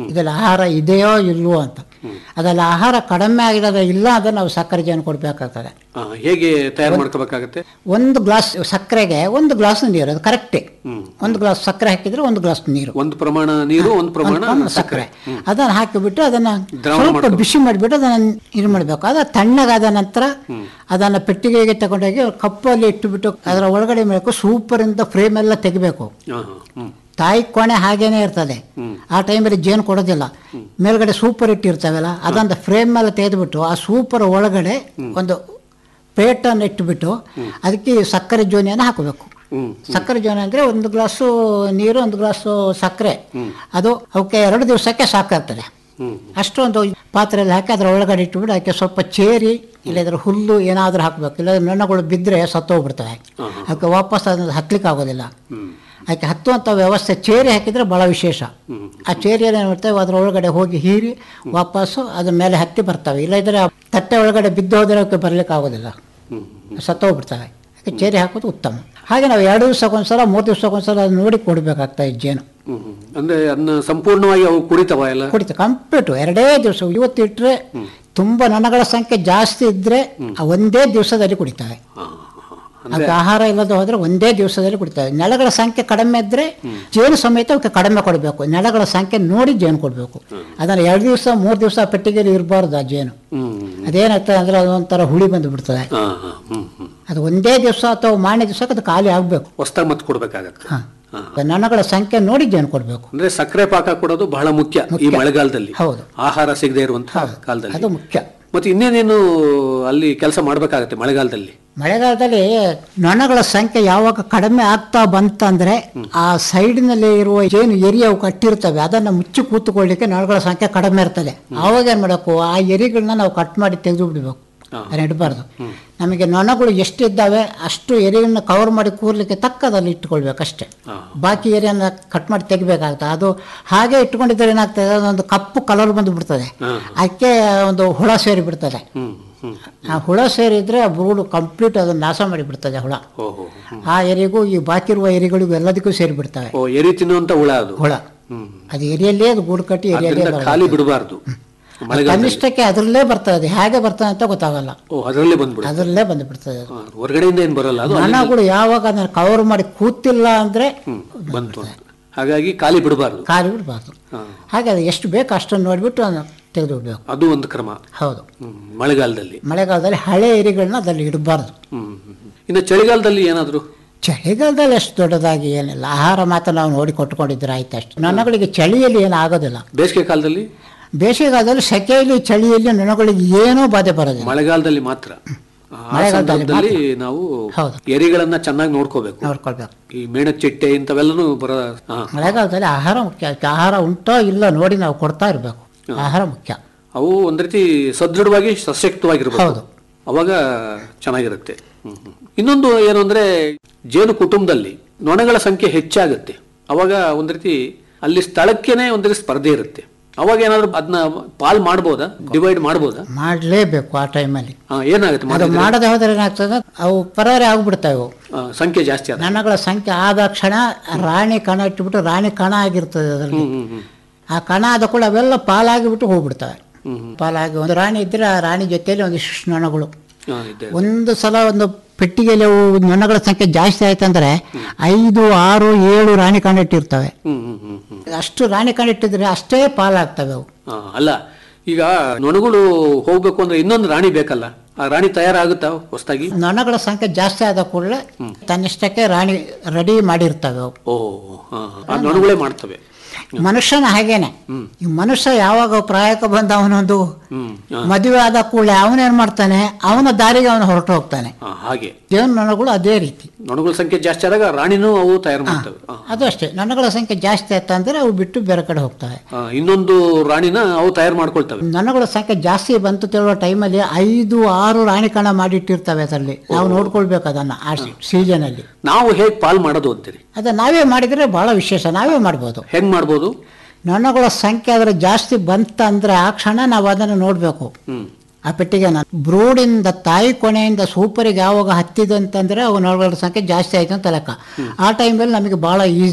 ಇದರಲ್ಲಿ ಆಹಾರ ಇದೆಯೋ ಇಲ್ವೋ ಅಂತ ಅದರಲ್ಲಿ ಆಹಾರ ಕಡಿಮೆ ಆಗಿರೋದ ಇಲ್ಲ ಅಂದ್ರೆ ನಾವು ಸಕ್ಕರೆ ಜೇನು ಕೊಡಬೇಕಾಗ್ತದೆ ಆ, ಹೇಗೆ ತಯಾರು ಮಾಡ್ಕೋಬೇಕಾಗತ್ತೆ ಒಂದು ಗ್ಲಾಸ್ ಸಕ್ಕರೆಗೆ ಒಂದು ಗ್ಲಾಸ್ ನೀರು ಅದು ಕರೆಕ್ಟೇ ಹ್ಮ್. ಒಂದು ಗ್ಲಾಸ್ ಸಕ್ಕರೆ ಹಾಕಿದ್ರೆ ಒಂದು ಗ್ಲಾಸ್ ನೀರು ಒಂದು ಪ್ರಮಾಣ ನೀರು ಒಂದು ಪ್ರಮಾಣ ಒಂದು ಸಕ್ಕರೆ ಸಕ್ಕರೆ ಅದನ್ನ ಹಾಕಿಬಿಟ್ಟು ಅದನ್ನ ದ್ರಾವಣ ಸ್ವಲ್ಪ ಮಾಡ್ಕೊ- ಬಿಸಿ ಮಾಡಿಬಿಟ್ಟು ಅದನ್ನ ಇದು ಮಾಡಬೇಕು ಅದು ತಣ್ಣಗಾದ ನಂತರ ಅದನ್ನ ಪೆಟ್ಟಿಗೆಗೆ ತಗೊಂಡೋಗಿ ಕಪ್ಪಲ್ಲಿ ಇಟ್ಟುಬಿಟ್ಟು ಅದರ ಒಳಗಡೆ ಮಾಡಬೇಕು ಸೂಪರ್ ಇಂದ ಫ್ರೇಮ್ ಎಲ್ಲ ತೆಗಿಬೇಕು ಹಾ, ಹಾ, ಹ್ಮ್. ತಾಯಿ ಕೋಣೆ ಹಾಗೇನೆ ಇರ್ತದೆ ಆ ಟೈಮಲ್ಲಿ ಜೇನು ಕೊಡೋದಿಲ್ಲ ಮೇಲ್ಗಡೆ ಸೂಪರ್ ಇಟ್ಟಿರ್ತಾವಲ್ಲ ಅದನ್ನ ಫ್ರೇಮ್ ಮೇಲೆ ತೆಗೆದುಬಿಟ್ಟು ಆ ಸೂಪರ್ ಒಳಗಡೆ ಒಂದು ಪೇಟನ್ನು ಇಟ್ಟುಬಿಟ್ಟು ಅದಕ್ಕೆ ಈ ಸಕ್ಕರೆ ಜೋನಿಯನ್ನು ಹಾಕಬೇಕು ಹ್ಮ್. ಸಕ್ಕರೆ ಜೋನಿ ಅಂದರೆ ಒಂದು ಗ್ಲಾಸು ನೀರು ಒಂದು ಗ್ಲಾಸು ಸಕ್ಕರೆ ಅದು ಅವಕ್ಕೆ ಎರಡು ದಿವಸಕ್ಕೆ ಸಾಕಾಗ್ತದೆ ಹ್ಮ್. ಅಷ್ಟೊಂದು ಪಾತ್ರೆಯಲ್ಲಿ ಹಾಕಿ ಅದರ ಒಳಗಡೆ ಇಟ್ಟುಬಿಟ್ಟು ಅದಕ್ಕೆ ಸ್ವಲ್ಪ ಚೇರಿ ಇಲ್ಲದ್ರೆ ಹುಲ್ಲು ಏನಾದರೂ ಹಾಕಬೇಕು ಇಲ್ಲಾಂದ್ರೆ ನೊಣಗಳು ಬಿದ್ದರೆ ಸತ್ತೋಗ್ಬಿಡ್ತವೆ ಅದಕ್ಕೆ ವಾಪಸ್ ಅದನ್ನು ಹತ್ತಲಿಕ್ಕೆ ಆಗೋದಿಲ್ಲ ಅದಕ್ಕೆ ಹತ್ತುವಂಥ ವ್ಯವಸ್ಥೆ ಚೇರಿ ಹಾಕಿದರೆ ಭಾಳ ವಿಶೇಷ ಆ ಚೇರಿಯಲ್ಲಿ ಏನು ಮಾಡ್ತೇವೆ ಅದರ ಒಳಗಡೆ ಹೋಗಿ ಹೀರಿ ವಾಪಸ್ಸು ಅದ್ರ ಮೇಲೆ ಹತ್ತಿ ಬರ್ತವೆ ಇಲ್ಲದಿದ್ದರೆ ಆ ತಟ್ಟೆ ಒಳಗಡೆ ಬಿದ್ದು ಹೋದರೆ ಅವಕ್ಕೆ ಬರಲಿಕ್ಕೆ ಆಗೋದಿಲ್ಲ ಸತ್ತೋಗ್ಬಿಡ್ತವೆ ಅದಕ್ಕೆ ಚೇರಿ ಹಾಕೋದು ಉತ್ತಮ ಹಾಗೆ ನಾವು ಎರಡು ದಿವಸಕ್ಕೊಂದ್ಸಲ ಮೂರು ದಿವಸಕ್ಕೊಂದ್ಸಲ ಅದು ನೋಡಿ ಕೊಡಬೇಕಾಗ್ತದೆ ಜೇನು ಹ್ಮ್, ಹ್ಮ್. ಅಂದ್ರೆ ಅದನ್ನ ಸಂಪೂರ್ಣವಾಗಿ ಅವು ಕುಡಿತವ ಎಲ್ಲ ಕುಡಿತ ಕಂಪ್ಲೀಟು ಎರಡೇ ದಿವಸ ಇವತ್ತು ಇಟ್ಟರೆ ತುಂಬ ನೊಣಗಳ ಸಂಖ್ಯೆ ಜಾಸ್ತಿ ಇದ್ದರೆ ಆ ಒಂದೇ ದಿವಸದಲ್ಲಿ ಕುಡಿತವೆ ಹಾ, ಹಾ. ಅದಕ್ಕೆ ಆಹಾರ ಇಲ್ಲದೆ ಹೋದ್ರೆ ಒಂದೇ ದಿವಸದಲ್ಲಿ ಕುಡಿತವೆ ನೆಲಗಳ ಸಂಖ್ಯೆ ಕಡಿಮೆ ಇದ್ರೆ ಜೇನು ಸಮೇತ ಅವಕ್ಕೆ ಕಡಿಮೆ ಕೊಡಬೇಕು ನೆಲಗಳ ಸಂಖ್ಯೆ ನೋಡಿ ಜೇನು ಕೊಡಬೇಕು ಅದನ್ನು ಎರಡು ದಿವಸ ಮೂರು ದಿವಸ ಪೆಟ್ಟಿಗೆಯಲ್ಲಿ ಇರಬಾರ್ದು ಆ ಜೇನು ಹ್ಮ್ ಅದೇನಾಗ್ತದೆ ಅಂದ್ರೆ ಅದೊಂಥರ ಹುಳಿ ಬಂದು ಬಿಡ್ತದೆ ಹಾ, ಹಾ, ಹ್ಮ್ ಹ್ಮ್ ಅದು ಒಂದೇ ದಿವಸ ಅಥವಾ ಮಾರನೇ ದಿವಸಕ್ಕೆ ಅದು ಖಾಲಿ ಆಗಬೇಕು ಹೊಸ್ದಾಗಿ ಮತ್ತೆ ಕೊಡ್ಬೇಕಾಗತ್ತೆ ಹಾ. ನೊಣಗಳ ಸಂಖ್ಯೆ ನೋಡಿ ಜೇನು ಕೊಡಬೇಕು ಅಂದ್ರೆ ಸಕ್ಕರೆ ಪಾಕ ಕೊಡೋದು ಬಹಳ ಮುಖ್ಯ ಈ ಮುಖ್ಯ. ಮಳೆಗಾಲದಲ್ಲಿ ಹೌದು. ಆಹಾರ ಸಿಗದೆ ಇರುವಂತಹ ಅದು ಕಾಲದಲ್ಲಿ ಮುಖ್ಯ ಮತ್ತೆ ಇನ್ನೇನೇನು ಅಲ್ಲಿ ಕೆಲಸ ಮಾಡ್ಬೇಕಾಗತ್ತೆ ಮಳೆಗಾಲದಲ್ಲಿ ಮಳೆಗಾಲದಲ್ಲಿ ನೊಣಗಳ ಸಂಖ್ಯೆ ಯಾವಾಗ ಕಡಿಮೆ ಆಗ್ತಾ ಬಂತಂದ್ರೆ ಆ ಸೈಡ್ನಲ್ಲಿ ಇರುವ ಏನು ಎರಿ ಅವು ಕಟ್ಟಿರ್ತವೆ ಅದನ್ನ ಮುಚ್ಚಿ ಕೂತ್ಕೊಳ್ಳಿಕ್ಕೆ ನೊಣಗಳ ಸಂಖ್ಯೆ ಕಡಿಮೆ ಇರ್ತದೆ ಆವಾಗ ಏನ್ ಮಾಡಬೇಕು ಆ ಎರಿಗಳನ್ನ ನಾವು ಕಟ್ ಮಾಡಿ ತೆಗೆದು ಬಿಡಬೇಕು ಅದನ್ನ ಇಡಬಾರ್ದು ನಮಗೆ ನೊಣಗಳು ಎಷ್ಟಿದ್ದಾವೆ ಅಷ್ಟು ಎರಿಗಳನ್ನ ಕವರ್ ಮಾಡಿ ಕೂರ್ಲಿಕ್ಕೆ ತಕ್ಕದಲ್ಲಿ ಇಟ್ಕೊಳ್ಬೇಕು ಅಷ್ಟೇ ಹಾ. ಬಾಕಿ ಏರಿಯನ್ನ ಕಟ್ ಮಾಡಿ ತೆಗಿಬೇಕಾಗ್ತದೆ ಅದು ಹಾಗೆ ಇಟ್ಕೊಂಡಿದ್ರೆ ಏನಾಗ್ತದೆ ಅದೊಂದು ಕಪ್ಪು ಕಲರ್ ಬಂದು ಬಿಡ್ತದೆ ಹಾ. ಅದಕ್ಕೆ ಒಂದು ಹುಳ ಸೇರಿ ಬಿಡ್ತದೆ ಹ್ಮ್ ಹ್ಮ್ ಆ ಹುಳ ಸೇರಿದ್ರೆ ಆ ಬ್ರೂಡು ಕಂಪ್ಲೀಟ್ ಅದನ್ನು ನಾಶ ಮಾಡಿಬಿಡ್ತದೆ ಹುಳ ಓಹೋ ಹ್ಮ್. ಆ ಎರಿಗೂ ಈ ಬಾಕಿ ಇರುವ ಎರಿಗಳಿಗೂ ಎಲ್ಲದಕ್ಕೂ ಸೇರಿಬಿಡ್ತವೆ ಓ ಎರಿ ತಿನ್ನುವಂತ ಹುಳ ಅದು ಹುಳ ಹ್ಮ್ ಅದು ಎರಿಯಲ್ಲೇ ಅದು ಗೂಡು ಕಟ್ಟಿ ಎರಿಯಲ್ಲೇ ಅದರಿಂದ ಖಾಲಿ ಬಿಡಬಾರ್ದು ಮಳೆಗಾಲದಲ್ಲಿ ಕನಿಷ್ಠಕ್ಕೆ ಅದರಲ್ಲೇ ಬರ್ತದೆ ಅದು ಹೇಗೆ ಬರ್ತದೆ ಅಂತ ಗೊತ್ತಾಗಲ್ಲ ಓ ಅದರಲ್ಲೇ ಬಂದ್ಬಿಡು ಅದರಲ್ಲೇ ಬಂದು ಬಿಡ್ತದೆ ಅದು ಹಾ, ಹೊರಗಡೆಯಿಂದ ಏನು ಬರಲ್ಲ ಅದು ಅಲ್ಲಿ- ನೊಣಗಳು ಯಾವಾಗ ಅದನ್ನು ಕವರ್ ಮಾಡಿ ಕೂತಿಲ್ಲ ಅಂದ್ರೆ ಹ್ಮ್ ಬಂತು ಅಂತ. ಹಾಗಾಗಿ ಖಾಲಿ ಬಿಡಬಾರ್ದು ಕಾಲಿ ಬಿಡಬಾರ್ದು ಹಾಗೆ ಅದು ಎಷ್ಟು ಬೇಕು ಅಷ್ಟನ್ನು ನೋಡಿಬಿಟ್ಟು ಅದನ್ನು ತೆಗೆದು ಬಿಡಬೇಕು ಅದು ಒಂದು ಕ್ರಮ ಹೌದು ಹ್ಮ್, ಮಳೆಗಾಲದಲ್ಲಿ ಮಳೆಗಾಲದಲ್ಲಿ ಹಳೆ ಎರಿಗಳನ್ನ ಅದರಲ್ಲಿ ಇಡಬಾರ್ದು ಹ್ಮ್ ಹ್ಮ್, ಹ್ಮ್. ಇನ್ನು ಚಳಿಗಾಲದಲ್ಲಿ ಏನಾದ್ರು ಚಳಿಗಾಲದಲ್ಲಿ ಅಷ್ಟು ದೊಡ್ಡದಾಗಿ ಏನಿಲ್ಲ ಆಹಾರ ಮಾತ್ರ ನಾವು ನೋಡಿ ಕೊಟ್ಕೊಂಡಿದ್ರೆ ಆಯ್ತು ಅಷ್ಟು ನೊಣಗಳಿಗೆ ಚಳಿಯಲ್ಲಿ ಏನು ಆಗೋದಿಲ್ಲ ಬೇಸಿಗೆ ಕಾಲದಲ್ಲಿ ಬೇಸಿಗೆಗಾಲದಲ್ಲಿ ಸೆಕೆಯಲ್ಲಿ ಚಳಿಯಲ್ಲಿ ನೊಣಗಳಿಗೆ ಏನೂ ಬಾಧೆ ಬರೋದಿಲ್ಲ ಮಳೆಗಾಲದಲ್ಲಿ ಮಾತ್ರ ಆ ಮಳೆಗಾಲದಲ್ಲಿ ಸಂದರ್ಭದಲ್ಲಿ ನಾವು ಹೌದು. ಎರಿಗಳನ್ನ ಚೆನ್ನಾಗಿ ನೋಡ್ಕೋಬೇಕು ನೋಡ್ಕೊಳ್ಬೇಕು ಈ ಮೇಣಚಿಟ್ಟೆ ಇಂಥವೆಲ್ಲನೂ ಬರ ಹಾ. ಮಳೆಗಾಲದಲ್ಲಿ ಆಹಾರ ಮುಖ್ಯ ಅದಕ್ಕೆ ಆಹಾರ ಉಂಟೋ ಇಲ್ಲೋ ನೋಡಿ ನಾವು ಕೊಡ್ತಾ ಇರಬೇಕು ಆಹಾರ ಮುಖ್ಯ ಅವು ಒಂದ್ ರೀತಿ ಸದೃಢವಾಗಿ ಸಶಕ್ತವಾಗಿರ್ಬೇಕು ಹೌದು. ಅವಾಗ ಚೆನ್ನಾಗಿರುತ್ತೆ ಹ್ಮ್, ಹ್ಮ್. ಇನ್ನೊಂದು ಏನು ಅಂದ್ರೆ ಜೇನು ಕುಟುಂಬದಲ್ಲಿ ನೊಣಗಳ ಸಂಖ್ಯೆ ಹೆಚ್ಚಾಗುತ್ತೆ ಅವಾಗ ಒಂದ್ ರೀತಿ ಅಲ್ಲಿ ಸ್ಥಳಕ್ಕೇನೆ ಒಂದ್ ರೀತಿ ಸ್ಪರ್ಧೆ ಇರುತ್ತೆ ಅವಾಗ ಏನಾದ್ರು ಅದನ್ನ ಪಾಲ್ ಮಾಡ್ಬೋದಾ ಡಿವೈಡ್ ಮಾಡ್ಬೋದಾ ಮಾಡಲೇಬೇಕು ಆ ಟೈಮಲ್ಲಿ ಹಾ, ಏನಾಗುತ್ತೆ ಅದು ಮಾಡಿದ್ರೆ? ಮಾಡದೆ ಹೋದ್ರೆ ಏನಾಗ್ತದೆ ಅವು ಪರಾರಿ ಆಗ್ಬಿಡ್ತಾವೆ ಅವು ಆ, ಸಂಖ್ಯೆ ಜಾಸ್ತಿ ಆದ ನೊಣಗಳ ಸಂಖ್ಯೆ ಆದ ಕ್ಷಣ ರಾಣಿ ಕಣ ಇಟ್ಬಿಟ್ಟು ರಾಣಿ ಕಣ ಆಗಿರ್ತದೆ ಅದರಲ್ಲಿ ಹ್ಮ್ ಹ್ಮ್ ಆ ಕಣ ಆದ ಕೂಡ ಅವೆಲ್ಲ ಪಾಲಾಗಿಬಿಟ್ಟು ಹೋಗ್ಬಿಡ್ತವೆ ಪಾಲಾಗಿ ಒಂದು ರಾಣಿ ಇದ್ರೆ ಆ ರಾಣಿ ಜೊತೆಯಲ್ಲಿ ಒಂದಿಷ್ಟು ನೊಣಗಳು ಹಾ, ಇದೆ. ಒಂದು ಸಲ ಒಂದು ಪೆಟ್ಟಿಗೆಯಲ್ಲಿ ಅವು ನೊಣಗಳ ಸಂಖ್ಯೆ ಜಾಸ್ತಿ ಆಯ್ತಂದ್ರೆ ಐದು ಆರು ಏಳು ರಾಣಿ ಕಂಡಿಟ್ಟಿರ್ತವೆ ಹ್ಮ್ ಹ್ಮ್ ಹ್ಮ್ ಹ್ಮ್ ಅಷ್ಟು ರಾಣಿ ಕಂಡಿಟ್ಟಿದ್ರೆ ಅಷ್ಟೇ ಪಾಲಾಗ್ತವೆ ಅವು ಆ, ಅಲ್ಲ ಈಗ ನೊಣಗಳು ಹೋಗ್ಬೇಕು ಅಂದ್ರೆ ಇನ್ನೊಂದು ರಾಣಿ ಬೇಕಲ್ಲ ಆ ರಾಣಿ ತಯಾರಾಗುತ್ತಾ ಹೊಸದಾಗಿ ನೊಣಗಳ ಸಂಖ್ಯೆ ಜಾಸ್ತಿ ಆದ ಕೂಡಲೇ ತನ್ನಿಷ್ಟಕ್ಕೆ ರಾಣಿ ರೆಡಿ ಮಾಡಿರ್ತವೆ ಅವು ಓ ಹಾ, ಹಾ. ಆ ನೊಣಗಳೇ ಮಾಡ್ತವೆ ಮನುಷ್ಯನ ಹಾಗೇನೆ ಈ ಮನುಷ್ಯ ಯಾವಾಗ ಪ್ರಾಯಕ್ಕೆ ಬಂದ ಅವನೊಂದು ಹ್ಮ್ ಆ, ಮದುವೆ ಆದ ಕೂಡಲೇ ಅವನೇನ್ ಮಾಡ್ತಾನೆ ಅವನ ದಾರಿಗೆ ಅವನು ಹೊರಟು ಹೋಗ್ತಾನೆ ಆ, ಹಾಗೆ ದೇವನ ನೊಣಗಳು ಅದೇ ರೀತಿ ನೊಣಗಳ ಸಂಖ್ಯೆ ಜಾಸ್ತಿ ಆದಾಗ ರಾಣಿನೂ ಅವು ತಯಾರು ಮಾಡ್ತವೆ ಆ, ಅದು ಅಷ್ಟೇ ನೊಣಗಳ ಸಂಖ್ಯೆ ಜಾಸ್ತಿ ಆಯ್ತು ಅಂದ್ರೆ ಅವು ಬಿಟ್ಟು ಬೇರೆ ಕಡೆ ಹೋಗ್ತವೆ ಆ, ಇನ್ನೊಂದು ರಾಣಿನ ಅವು ತಯಾರು ಮಾಡ್ಕೊಳ್ತವೆ ನೊಣಗಳ ಸಂಖ್ಯೆ ಜಾಸ್ತಿ ಬಂತು ತಿಳುವ ಟೈಮಲ್ಲಿ ಐದು ಆರು ರಾಣಿ ಕಣ ಮಾಡಿಟ್ಟಿರ್ತವೆ ಅದರಲ್ಲಿ ನಾವು ನೋಡ್ಕೊಳ್ಬೇಕು ಅದನ್ನ ಆ ಸೀಸನ್ ಅಲ್ಲಿ ನಾವು ಹೇಗ್ ಪಾಲ್ ಮಾಡೋದು ಅಂತೀರಿ ಅದ ನಾವೇ ಮಾಡಿದ್ರೆ ಬಹಳ ವಿಶೇಷ ನಾವೇ ಮಾಡ್ಬೋದು ಹೆಂಗ್ ಮಾಡ್ಬೋದು ನೊಣಗಳ ಸಂಖ್ಯೆ ಅದರ ಜಾಸ್ತಿ ಬಂತಂದ್ರೆ ಆ ಕ್ಷಣ ನಾವು ಅದನ್ನು ನೋಡಬೇಕು ಹ್ಮ್ ಆ ಪೆಟ್ಟಿಗೆ ಬ್ರೂಡಿಂದ ತಾಯಿ ಕೊನೆಯಿಂದ ಸೂಪರಿಗೆ ಯಾವಾಗ ಹತ್ತಿದೆ ಅಂತಂದ್ರೆ ಅವು ನೊಣಗಳ ಸಂಖ್ಯೆ ಜಾಸ್ತಿ ಆಯ್ತು ಅಂತ ಲೆಕ್ಕ ಆ ಟೈಮಲ್ಲಿ ನಮಗೆ ಬಹಳ ಈಸಿ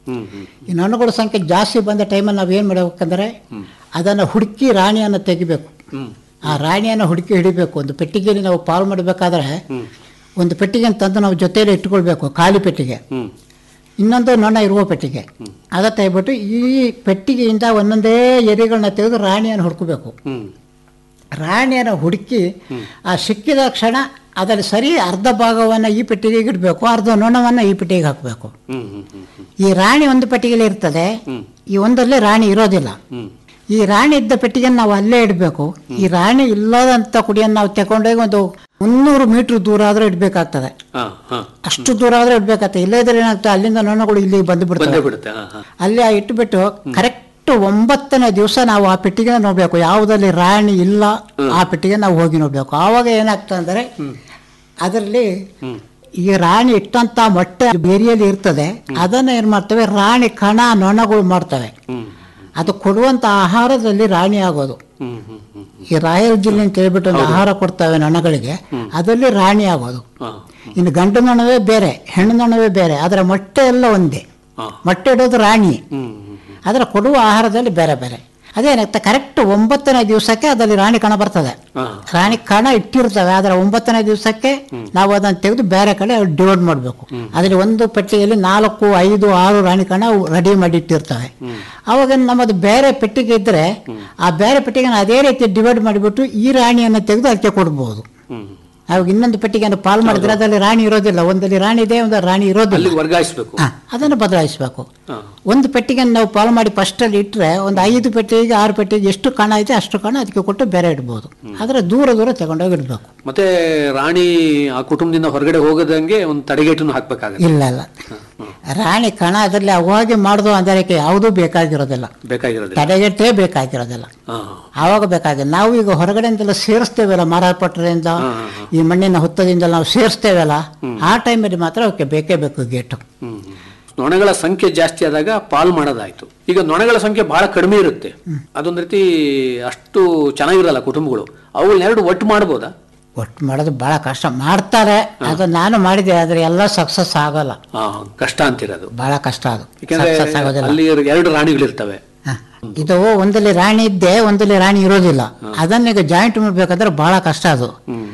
ಹ್ಮ್ ಹ್ಮ್ ಈ ನೊಣಗಳ ಸಂಖ್ಯೆ ಜಾಸ್ತಿ ಬಂದ ಟೈಮಲ್ಲಿ ನಾವು ಏನು ಮಾಡಬೇಕಂದ್ರೆ ಅದನ್ನು ಹುಡುಕಿ ರಾಣಿಯನ್ನು ತೆಗಿಬೇಕು ಹ್ಮ್ ಆ ರಾಣಿಯನ್ನು ಹುಡುಕಿ ಹಿಡಿಬೇಕು ಒಂದು ಪೆಟ್ಟಿಗೆಯಲ್ಲಿ ನಾವು ಪಾಲ್ ಮಾಡಬೇಕಾದ್ರೆ ಒಂದು ಪೆಟ್ಟಿಗೆ ತಂದು ನಾವು ಜೊತೆಯಲ್ಲಿ ಇಟ್ಕೊಳ್ಬೇಕು ಖಾಲಿ ಪೆಟ್ಟಿಗೆ ಹ್ಮ್ ಇನ್ನೊಂದು ನೊಣ ಇರುವ ಪೆಟ್ಟಿಗೆ ಅದ ತೆಗೆದ್ಬಿಟ್ಟು ಈ ಪೆಟ್ಟಿಗೆಯಿಂದ ಒಂದೊಂದೇ ಎರೆಗಳನ್ನ ತೆಗೆದು ರಾಣಿಯನ್ನು ಹುಡ್ಕೋಬೇಕು ಹ್ಮ್ ರಾಣಿಯನ್ನು ಹುಡುಕಿ ಆ ಸಿಕ್ಕಿದ ಕ್ಷಣ ಅದರಲ್ಲಿ ಸರಿ ಅರ್ಧ ಭಾಗವನ್ನು ಈ ಪೆಟ್ಟಿಗೆಗೆ ಇಡಬೇಕು ಅರ್ಧ ನೊಣವನ್ನು ಈ ಪೆಟ್ಟಿಗೆಗೆ ಹಾಕಬೇಕು ಹ್ಮ್ ಹ್ಮ್ ಹ್ಮ್ ಹ್ಮ್ ಈ ರಾಣಿ ಒಂದು ಪೆಟ್ಟಿಗೆಯಲ್ಲಿ ಇರ್ತದೆ ಈ ಒಂದಲ್ಲೇ ರಾಣಿ ಇರೋದಿಲ್ಲ ಹ್ಮ್ ಈ ರಾಣಿ ಇದ್ದ ಪೆಟ್ಟಿಗೆಯನ್ನು ನಾವು ಅಲ್ಲೇ ಇಡಬೇಕು ಈ ರಾಣಿ ಇಲ್ಲದಂಥ ಕುಡಿಯನ್ನು ನಾವು ತಗೊಂಡೋಗಿ ಒಂದು ಮುನ್ನೂರು ಮೀಟರ್ ದೂರ ಆದ್ರೆ ಇಡಬೇಕಾಗ್ತದೆ ಹಾ ಹಾ ಅಷ್ಟು ದೂರ ಆದ್ರೆ ಇಡಬೇಕಾಗ್ತದೆ ಇಲ್ಲೇ ಇದ್ರೆ ಏನಾಗ್ತದೆ ಅಲ್ಲಿಂದ ನೊಣಗಳು ಇಲ್ಲಿ ಬಂದು ಬಂದೇ ಬಿಡ್ತವೆ ಬಿಡುತ್ತೆ ಹಾ ಹಾ ಅಲ್ಲಿ ಆ ಇಟ್ಬಿಟ್ಟು ಕರೆಕ್ಟ್ ಒಂಬತ್ತನೇ ದಿವಸ ನಾವು ಆ ಪೆಟ್ಟಿಗೆ ನೋಡ್ಬೇಕು ಯಾವುದಲ್ಲಿ ರಾಣಿ ಇಲ್ಲ ಆ ಪೆಟ್ಟಿಗೆ ನಾವು ಹೋಗಿ ನೋಡ್ಬೇಕು ಆವಾಗ ಏನಾಗ್ತದೆ ಅಂದ್ರೆ ಅದರಲ್ಲಿ ಈ ರಾಣಿ ಇಟ್ಟಂತ ಮೊಟ್ಟೆ ಬೇರಿಯಲ್ಲಿ ಇರ್ತದೆ ಅದನ್ನ ಏನ್ ಮಾಡ್ತವೆ ರಾಣಿ ಕಣ ನೊಣಗಳು ಮಾಡ್ತವೆ ಹ್ಮ್ ಅದು ಕೊಡುವಂತ ಆಹಾರದಲ್ಲಿ ರಾಣಿ ಆಗೋದು ಹ್ಮ್ ಹ್ಮ್ ಹ್ಮ್ ಈ ರಾಯಲ್ ಜಿಲ್ಲೆ ಅಂತ ಹೇಳ್ಬಿಟ್ಟು ಒಂದು ಆಹಾರ ಕೊಡ್ತವೆ ನೊಣಗಳಿಗೆ ಅದರಲ್ಲಿ ರಾಣಿ ಆಗೋದು ಹಾ ಇನ್ನು ಗಂಡು ನೊಣವೇ ಬೇರೆ ಹೆಣ್ಣು ನೊಣವೇ ಬೇರೆ ಅದರ ಮೊಟ್ಟೆ ಎಲ್ಲ ಒಂದೇ ಹಾ. ಮೊಟ್ಟೆ ಇಡೋದು ರಾಣಿ ಹ್ಮ್ ಹ್ಮ್ ಹ್ಮ್ ಅದರ ಕೊಡುವ ಆಹಾರದಲ್ಲಿ ಬೇರೆ ಬೇರೆ ಅದೇನಾಗ್ತದೆ ಕರೆಕ್ಟ್ ಒಂಬತ್ತನೇ ದಿವಸಕ್ಕೆ ಅದರಲ್ಲಿ ರಾಣಿ ಕಣ ಬರ್ತದೆ ಹಾ ರಾಣಿ ಕಣ ಇಟ್ಟಿರ್ತವೆ ಆದರೆ ಒಂಬತ್ತನೇ ದಿವಸಕ್ಕೆ ನಾವು ಅದನ್ನು ತೆಗೆದು ಬೇರೆ ಕಡೆ ಡಿವೈಡ್ ಮಾಡಬೇಕು ಅದರಲ್ಲಿ ಒಂದು ಪೆಟ್ಟಿಗೆಯಲ್ಲಿ ನಾಲ್ಕು ಐದು ಆರು ರಾಣಿ ಕಣ ರೆಡಿ ಮಾಡಿ ಇಟ್ಟಿರ್ತವೆ ಅವಾಗ ನಮ್ಮದು ಬೇರೆ ಪೆಟ್ಟಿಗೆ ಇದ್ದರೆ ಆ ಬೇರೆ ಪೆಟ್ಟಿಗೆನ ಅದೇ ರೀತಿ ಡಿವೈಡ್ ಮಾಡಿಬಿಟ್ಟು ಈ ರಾಣಿಯನ್ನು ತೆಗೆದು ಅದಕ್ಕೆ ಕೊಡ್ಬೋದು ಹ್ಮ್ ಅವಾಗ ಇನ್ನೊಂದು ಪೆಟ್ಟಿಗೆಯನ್ನು ಪಾಲ್ ಮಾಡಿದ್ರೆ ಅದರಲ್ಲಿ ರಾಣಿ ಇರೋದಿಲ್ಲ ಒಂದಲ್ಲಿ ರಾಣಿ ಇದೆ ಒಂದು ರಾಣಿ ಇರೋದಿಲ್ಲ ಅಲ್ಲಿ ವರ್ಗಾಯಿಸ್ಬೇಕು ಹಾ, ಅದನ್ನು ಬದಲಾಯಿಸಬೇಕು ಹಾ ಒಂದು ಪೆಟ್ಟಿಗೆಯನ್ನು ನಾವು ಪಾಲ್ ಮಾಡಿ ಫಸ್ಟಲ್ಲಿ ಇಟ್ಟರೆ ಒಂದು ಐದು ಪೆಟ್ಟಿಗೆ ಆರು ಪೆಟ್ಟಿಗೆ ಎಷ್ಟು ಕಣ ಐತೆ ಅಷ್ಟು ಕಣ ಅದಕ್ಕೆ ಕೊಟ್ಟು ಬೇರೆ ಇಡ್ಬೋದು ಆದರೆ ದೂರ ದೂರ ತಗೊಂಡೋಗಿ ಇಡಬೇಕು ಮತ್ತೆ ರಾಣಿ ಆ ಕುಟುಂಬದಿಂದ ಹೊರಗಡೆ ಹೋಗದಂಗೆ ಒಂದು ತಡೆಗೇಟನ್ನು ಹಾಕ್ಬೇಕಾಗತ್ತೆ ಇಲ್ಲ ಇಲ್ಲ ರಾಣಿ ಕಣ ಅದರಲ್ಲಿ ಅವಾಗಿ ಮಾಡೋದು ಅದಕ್ಕೆ ಯಾವುದೂ ಬೇಕಾಗಿರೋದಿಲ್ಲ ಬೇಕಾಗಿರೋದಿಲ್ಲ ತಡೆಗಟ್ಟೇ ಬೇಕಾಗಿರೋದಿಲ್ಲ ಹಾ ಆವಾಗ ಬೇಕಾಗಿದೆ ನಾವು ಈಗ ಹೊರಗಡೆಯಿಂದೆಲ್ಲ ಸೇರಿಸ್ತೇವಲ್ಲ ಮಾರಾಟಪಟ್ಟರಿಂದ ಈ ಮಣ್ಣಿನ ಹುತ್ತದಿಂದ ನಾವು ಸೇರಿಸ್ತೇವಲ್ಲ ಆ ಟೈಮಲ್ಲಿ ಮಾತ್ರ ಅವಕ್ಕೆ ಬೇಕೇ ಬೇಕು ಗೇಟು ಹ್ಮ್. ನೊಣಗಳ ಸಂಖ್ಯೆ ಜಾಸ್ತಿ ಆದಾಗ ಪಾಲ್ ಮಾಡೋದಾಯ್ತು ಈಗ ನೊಣಗಳ ಸಂಖ್ಯೆ ಬಹಳ ಕಡಿಮೆ ಇರುತ್ತೆ ಅದೊಂದ್ ರೀತಿ ಅಷ್ಟು ಚೆನ್ನಾಗಿರಲ್ಲ ಕುಟುಂಬಗಳು ಅವುಗಳನ್ನೆರಡು ಒಟ್ಟು ಮಾಡ್ಬೋದಾ ಒಟ್ಟು ಮಾಡೋದು ಬಹಳ ಕಷ್ಟ ಮಾಡ್ತಾರೆ ಅದು ನಾನು ಮಾಡಿದೆ ಆದ್ರೆ ಎಲ್ಲ ಸಕ್ಸಸ್ ಆಗಲ್ಲ ಹಾ ಕಷ್ಟ ಅಂತಿರೋದು ಬಹಳ ಕಷ್ಟ ಅದು ಯಾಕಂದ್ರೆ ಸಕ್ಸಸ್ ಆಗೋದಿಲ್ಲ ಅಲ್ಲಿ ಎರಡು ರಾಣಿಗಳಿರ್ತವೆ ಹ. ಇದು ಒಂದಲ್ಲಿ ರಾಣಿ ಇದ್ದೆ ಒಂದಲ್ಲಿ ರಾಣಿ ಇರೋದಿಲ್ಲ ಅದನ್ನ ಈಗ ಜಾಯಿಂಟ್ ಮಾಡ್ಬೇಕಾದ್ರೆ ಬಹಳ ಕಷ್ಟ ಅದು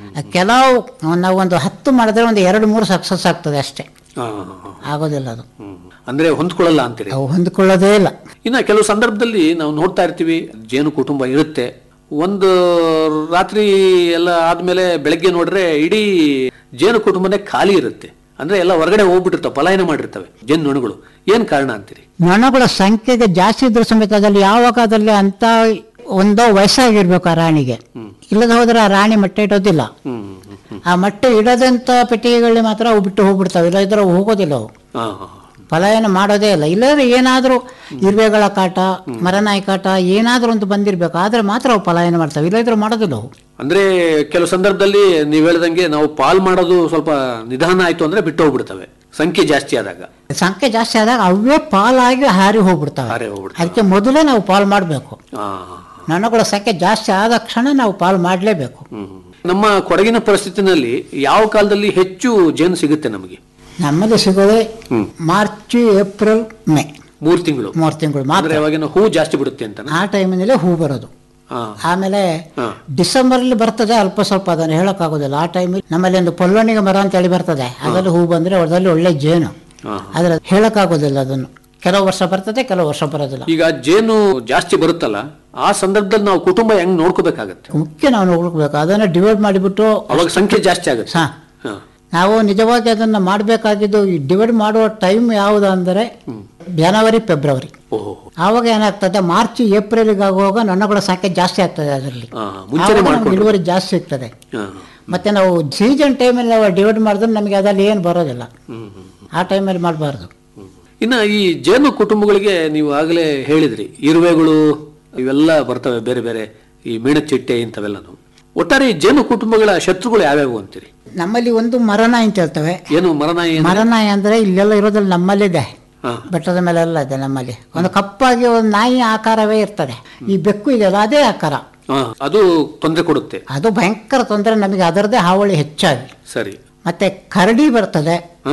ಕೆಲವು ನಾವು ಒಂದು ಹತ್ತು ಮಾಡಿದ್ರೆ ಒಂದು ಎರಡು ಮೂರು ಸಕ್ಸಸ್ ಆಗ್ತದೆ ಅಷ್ಟೇ ಹಾ, ಹಾ, ಹಾ. ಆಗೋದಿಲ್ಲ ಅದು ಹ್ಮ್. ಅಂದ್ರೆ ಹೊಂದ್ಕೊಳ್ಳಲ್ಲ ಅಂತೀರಿ ಅವು ಹೊಂದ್ಕೊಳ್ಳೋದೇ ಇಲ್ಲ ಇನ್ನ ಕೆಲವು ಸಂದರ್ಭದಲ್ಲಿ ನಾವು ನೋಡ್ತಾ ಇರ್ತೀವಿ ಜೇನು ಕುಟುಂಬ ಇರುತ್ತೆ ಒಂದು ರಾತ್ರಿ ಎಲ್ಲ ಆದ್ಮೇಲೆ ಬೆಳಗ್ಗೆ ನೋಡ್ರೆ ಇಡೀ ಜೇನು ಕುಟುಂಬನೇ ಖಾಲಿ ಇರುತ್ತೆ ಅಂದ್ರೆ ಎಲ್ಲ ಹೊರಗಡೆ ಹೋಗ್ಬಿಟ್ಟಿರ್ತವೆ ಪಲಾಯನ ಮಾಡಿರ್ತವೆ ಜೇನು ನೊಣಗಳು ಏನ್ ಕಾರಣ ಅಂತೀರಿ ನೊಣಗಳ ಸಂಖ್ಯೆಗೆ ಜಾಸ್ತಿ ಇದ್ರೂ ಸಮೇತ ಅದ್ರಲ್ಲಿ ಯಾವಾಗ ಅದ್ರಲ್ಲಿ ಅಂತ ಒಂದೋ ವಯಸ್ಸಾಗಿರ್ಬೇಕು ಆ ರಾಣಿಗೆ ಇಲ್ಲದ ಹೋದ್ರೆ ಆ ರಾಣಿ ಮೊಟ್ಟೆ ಇಡೋದಿಲ್ಲ ಹ್ಮ್ ಹ್ಮ್, ಹ್ಮ್. ಆ ಮೊಟ್ಟೆ ಇಡೋದಂತ ಪೆಟ್ಟಿಗೆಗಳಲ್ಲಿ ಮಾತ್ರ ಅವು ಬಿಟ್ಟು ಹೋಗ್ಬಿಡ್ತಾವೆ ಇಲ್ಲ ಇದ್ರೆ ಅವು ಹೋಗೋದಿಲ್ಲ ಅವು ಹಾ, ಹಾ, ಹಾ. ಪಲಾಯನ ಮಾಡೋದೇ ಇಲ್ಲ ಇಲ್ಲಾಂದ್ರೆ ಏನಾದರೂ ಇರುವೆಗಳ ಕಾಟ ಮರನಾಯಿ ಕಾಟ ಏನಾದರೂ ಒಂದು ಬಂದಿರಬೇಕು ಆದ್ರೆ ಮಾತ್ರ ಅವು ಪಲಾಯನ ಮಾಡ್ತವೆ ಇಲ್ಲದಿದ್ರೆ ಮಾಡೋದಿಲ್ಲ ಅವು ಅಂದ್ರೆ ಕೆಲವು ಸಂದರ್ಭದಲ್ಲಿ ನೀವ್ ಹೇಳ್ದಂಗೆ ನಾವು ಪಾಲ್ ಮಾಡೋದು ಸ್ವಲ್ಪ ನಿಧಾನ ಆಯ್ತು ಅಂದ್ರೆ ಬಿಟ್ಟು ಹೋಗ್ಬಿಡ್ತವೆ ಸಂಖ್ಯೆ ಜಾಸ್ತಿ ಆದಾಗ ಸಂಖ್ಯೆ ಜಾಸ್ತಿ ಆದಾಗ ಅವೇ ಪಾಲಾಗಿ ಹಾರಿ ಹೋಗ್ಬಿಡ್ತವೆ ಹಾರಿ ಹೋಗ್ಬಿಡ್ತವೆ. ಅದಕ್ಕೆ ಮೊದಲೇ ನಾವು ಪಾಲ್ ಮಾಡಬೇಕು ಹಾ, ನೊಣಗಳ ಸಂಖ್ಯೆ ಜಾಸ್ತಿ ಆದ ಕ್ಷಣ ನಾವು ಪಾಲ್ ಮಾಡಲೇಬೇಕು ಹ್ಮ್. ನಮ್ಮ ಕೊಡಗಿನ ಪರಿಸ್ಥಿತಿನಲ್ಲಿ ಯಾವ ಕಾಲದಲ್ಲಿ ಹೆಚ್ಚು ಜೇನು ಸಿಗುತ್ತೆ ನಮಗೆ ನಮ್ಮಲ್ಲಿ ಸಿಗೋದೇ ಮಾರ್ಚ್ ಏಪ್ರಿಲ್ ಮೇ ಮೂರ್ ತಿಂಗಳು ಮೂರು ತಿಂಗಳು ಅಂದ್ರೆ ಮಾತ್ರ ಅವಾಗಿನ ಹೂ ಜಾಸ್ತಿ ಬಿಡುತ್ತೆ ಅಂತ ಆ ಟೈಮಿನಲ್ಲಿ ಹೂ ಬರೋದು ಹಾ ಆಮೇಲೆ ಹಾ. ಡಿಸೆಂಬರ್ಲಿ ಬರ್ತದೆ ಅಲ್ಪ ಸ್ವಲ್ಪ ಅದನ್ನು ಹೇಳೋಕ್ಕಾಗೋದಿಲ್ಲ ಆ ಟೈಮಲ್ಲಿ ನಮ್ಮಲ್ಲಿ ಒಂದು ಪೊಲ್ಲಣಿಗೆ ಮರ ಅಂತ ಹೇಳಿ ಬರ್ತದೆ ಅದರಲ್ಲಿ ಹೂ ಬಂದರೆ ಅದರಲ್ಲಿ ಒಳ್ಳೆ ಜೇನು ಹಾ. ಆದರೆ ಹೇಳೋಕ್ಕಾಗೋದಿಲ್ಲ ಅದನ್ನು ಕೆಲವು ವರ್ಷ ಬರ್ತದೆ ಕೆಲವು ವರ್ಷ ಬರೋದಿಲ್ಲ ಈಗ ಜೇನು ಜಾಸ್ತಿ ಬರುತ್ತಲ್ಲ ಆ ಸಂದರ್ಭದಲ್ಲಿ ನಾವು ಕುಟುಂಬ ಹೆಂಗ್ ನೋಡ್ಕೋಬೇಕಾಗತ್ತೆ ಮುಖ್ಯ ನಾವು ನೋಡ್ಬೇಕು ಅದನ್ನು ಡಿವೈಡ್ ಮಾಡಿಬಿಟ್ಟು ಅವಾಗ ಸಂಖ್ಯೆ ಜಾಸ್ತಿ ಆಗುತ್ತೆ ಹಾ. ಹಾ. ನಾವು ನಿಜವಾಗಿ ಅದನ್ನು ಮಾಡಬೇಕಾಗಿದ್ದು ಈ ಡಿವೈಡ್ ಮಾಡುವ ಟೈಮ್ ಯಾವುದು ಅಂದರೆ ಜನವರಿ ಫೆಬ್ರವರಿ ಓಹೋ ಆವಾಗ ಏನಾಗ್ತದೆ ಮಾರ್ಚ್ ಏಪ್ರಿಲ್ಗೆ ಆಗುವಾಗ ನೊಣಗಳ ಸಂಖ್ಯೆ ಜಾಸ್ತಿ ಆಗ್ತದೆ ಅದರಲ್ಲಿ ಹಾ, ಮುಂಚೆನೆ ಆವಾಗ ನಮ್ಗೆ ಮಾಡ್ಕೊಂಡ್ರು. ಇಳುವರಿ ಜಾಸ್ತಿ ಸಿಗ್ತದೆ ಹಾ. ಮತ್ತೆ ನಾವು ಸೀಸನ್ ಟೈಮಲ್ಲಿ ನಾವು ಡಿವೈಡ್ ಮಾಡಿದ್ರೆ ನಮಗೆ ಅದರಲ್ಲಿ ಏನು ಬರೋದಿಲ್ಲ ಹ್ಮ್, ಹ್ಮ್. ಆ ಟೈಮಲ್ಲಿ ಮಾಡಬಾರ್ದು ಇನ್ನ ಈ ಜೇನು ಕುಟುಂಬಗಳಿಗೆ ನೀವು ಆಗಲೇ ಹೇಳಿದ್ರಿ ಇರುವೆಗಳು ಇವೆಲ್ಲ ಬರ್ತವೆ ಬೇರೆ ಬೇರೆ ಈ ಮೀಣಚಿಟ್ಟೆ ಇಂಥವೆಲ್ಲನು ಒಟ್ಟಾರೆ ಈ ಜೇನು ಕುಟುಂಬಗಳ ಶತ್ರುಗಳು ಯಾವ್ಯಾವು ಅಂತೀರಿ ನಮ್ಮಲ್ಲಿ ಒಂದು ಮರನಾಯಿ ಅಂತ ಹೇಳ್ತೇವೆ ಏನು ಮರನಾಯಿ ಅಂದ್ರೆ? ಮರನಾಯಿ ಅಂದರೆ ಇಲ್ಲೆಲ್ಲ ಇರೋದ್ರಲ್ಲಿ ನಮ್ಮಲ್ಲಿದೆ ಹಾ. ಬೆಟ್ಟದ ಮೇಲೆಲ್ಲ ಇದೆ ನಮ್ಮಲ್ಲಿ ಒಂದು ಕಪ್ಪಾಗಿ ಒಂದು ನಾಯಿ ಆಕಾರವೇ ಇರ್ತದೆ ಈ ಬೆಕ್ಕು ಇದೆಯಲ್ಲ ಅದೇ ಆಕಾರ ಹಾ, ಅದು ತೊಂದರೆ ಕೊಡುತ್ತೆ ಅದು ಭಯಂಕರ ತೊಂದರೆ ನಮಗೆ ಅದರದೇ ಹಾವಳಿ ಹೆಚ್ಚಾಗಿ ಸರಿ ಮತ್ತೆ ಕರಡಿ ಬರ್ತದೆ ಹಾ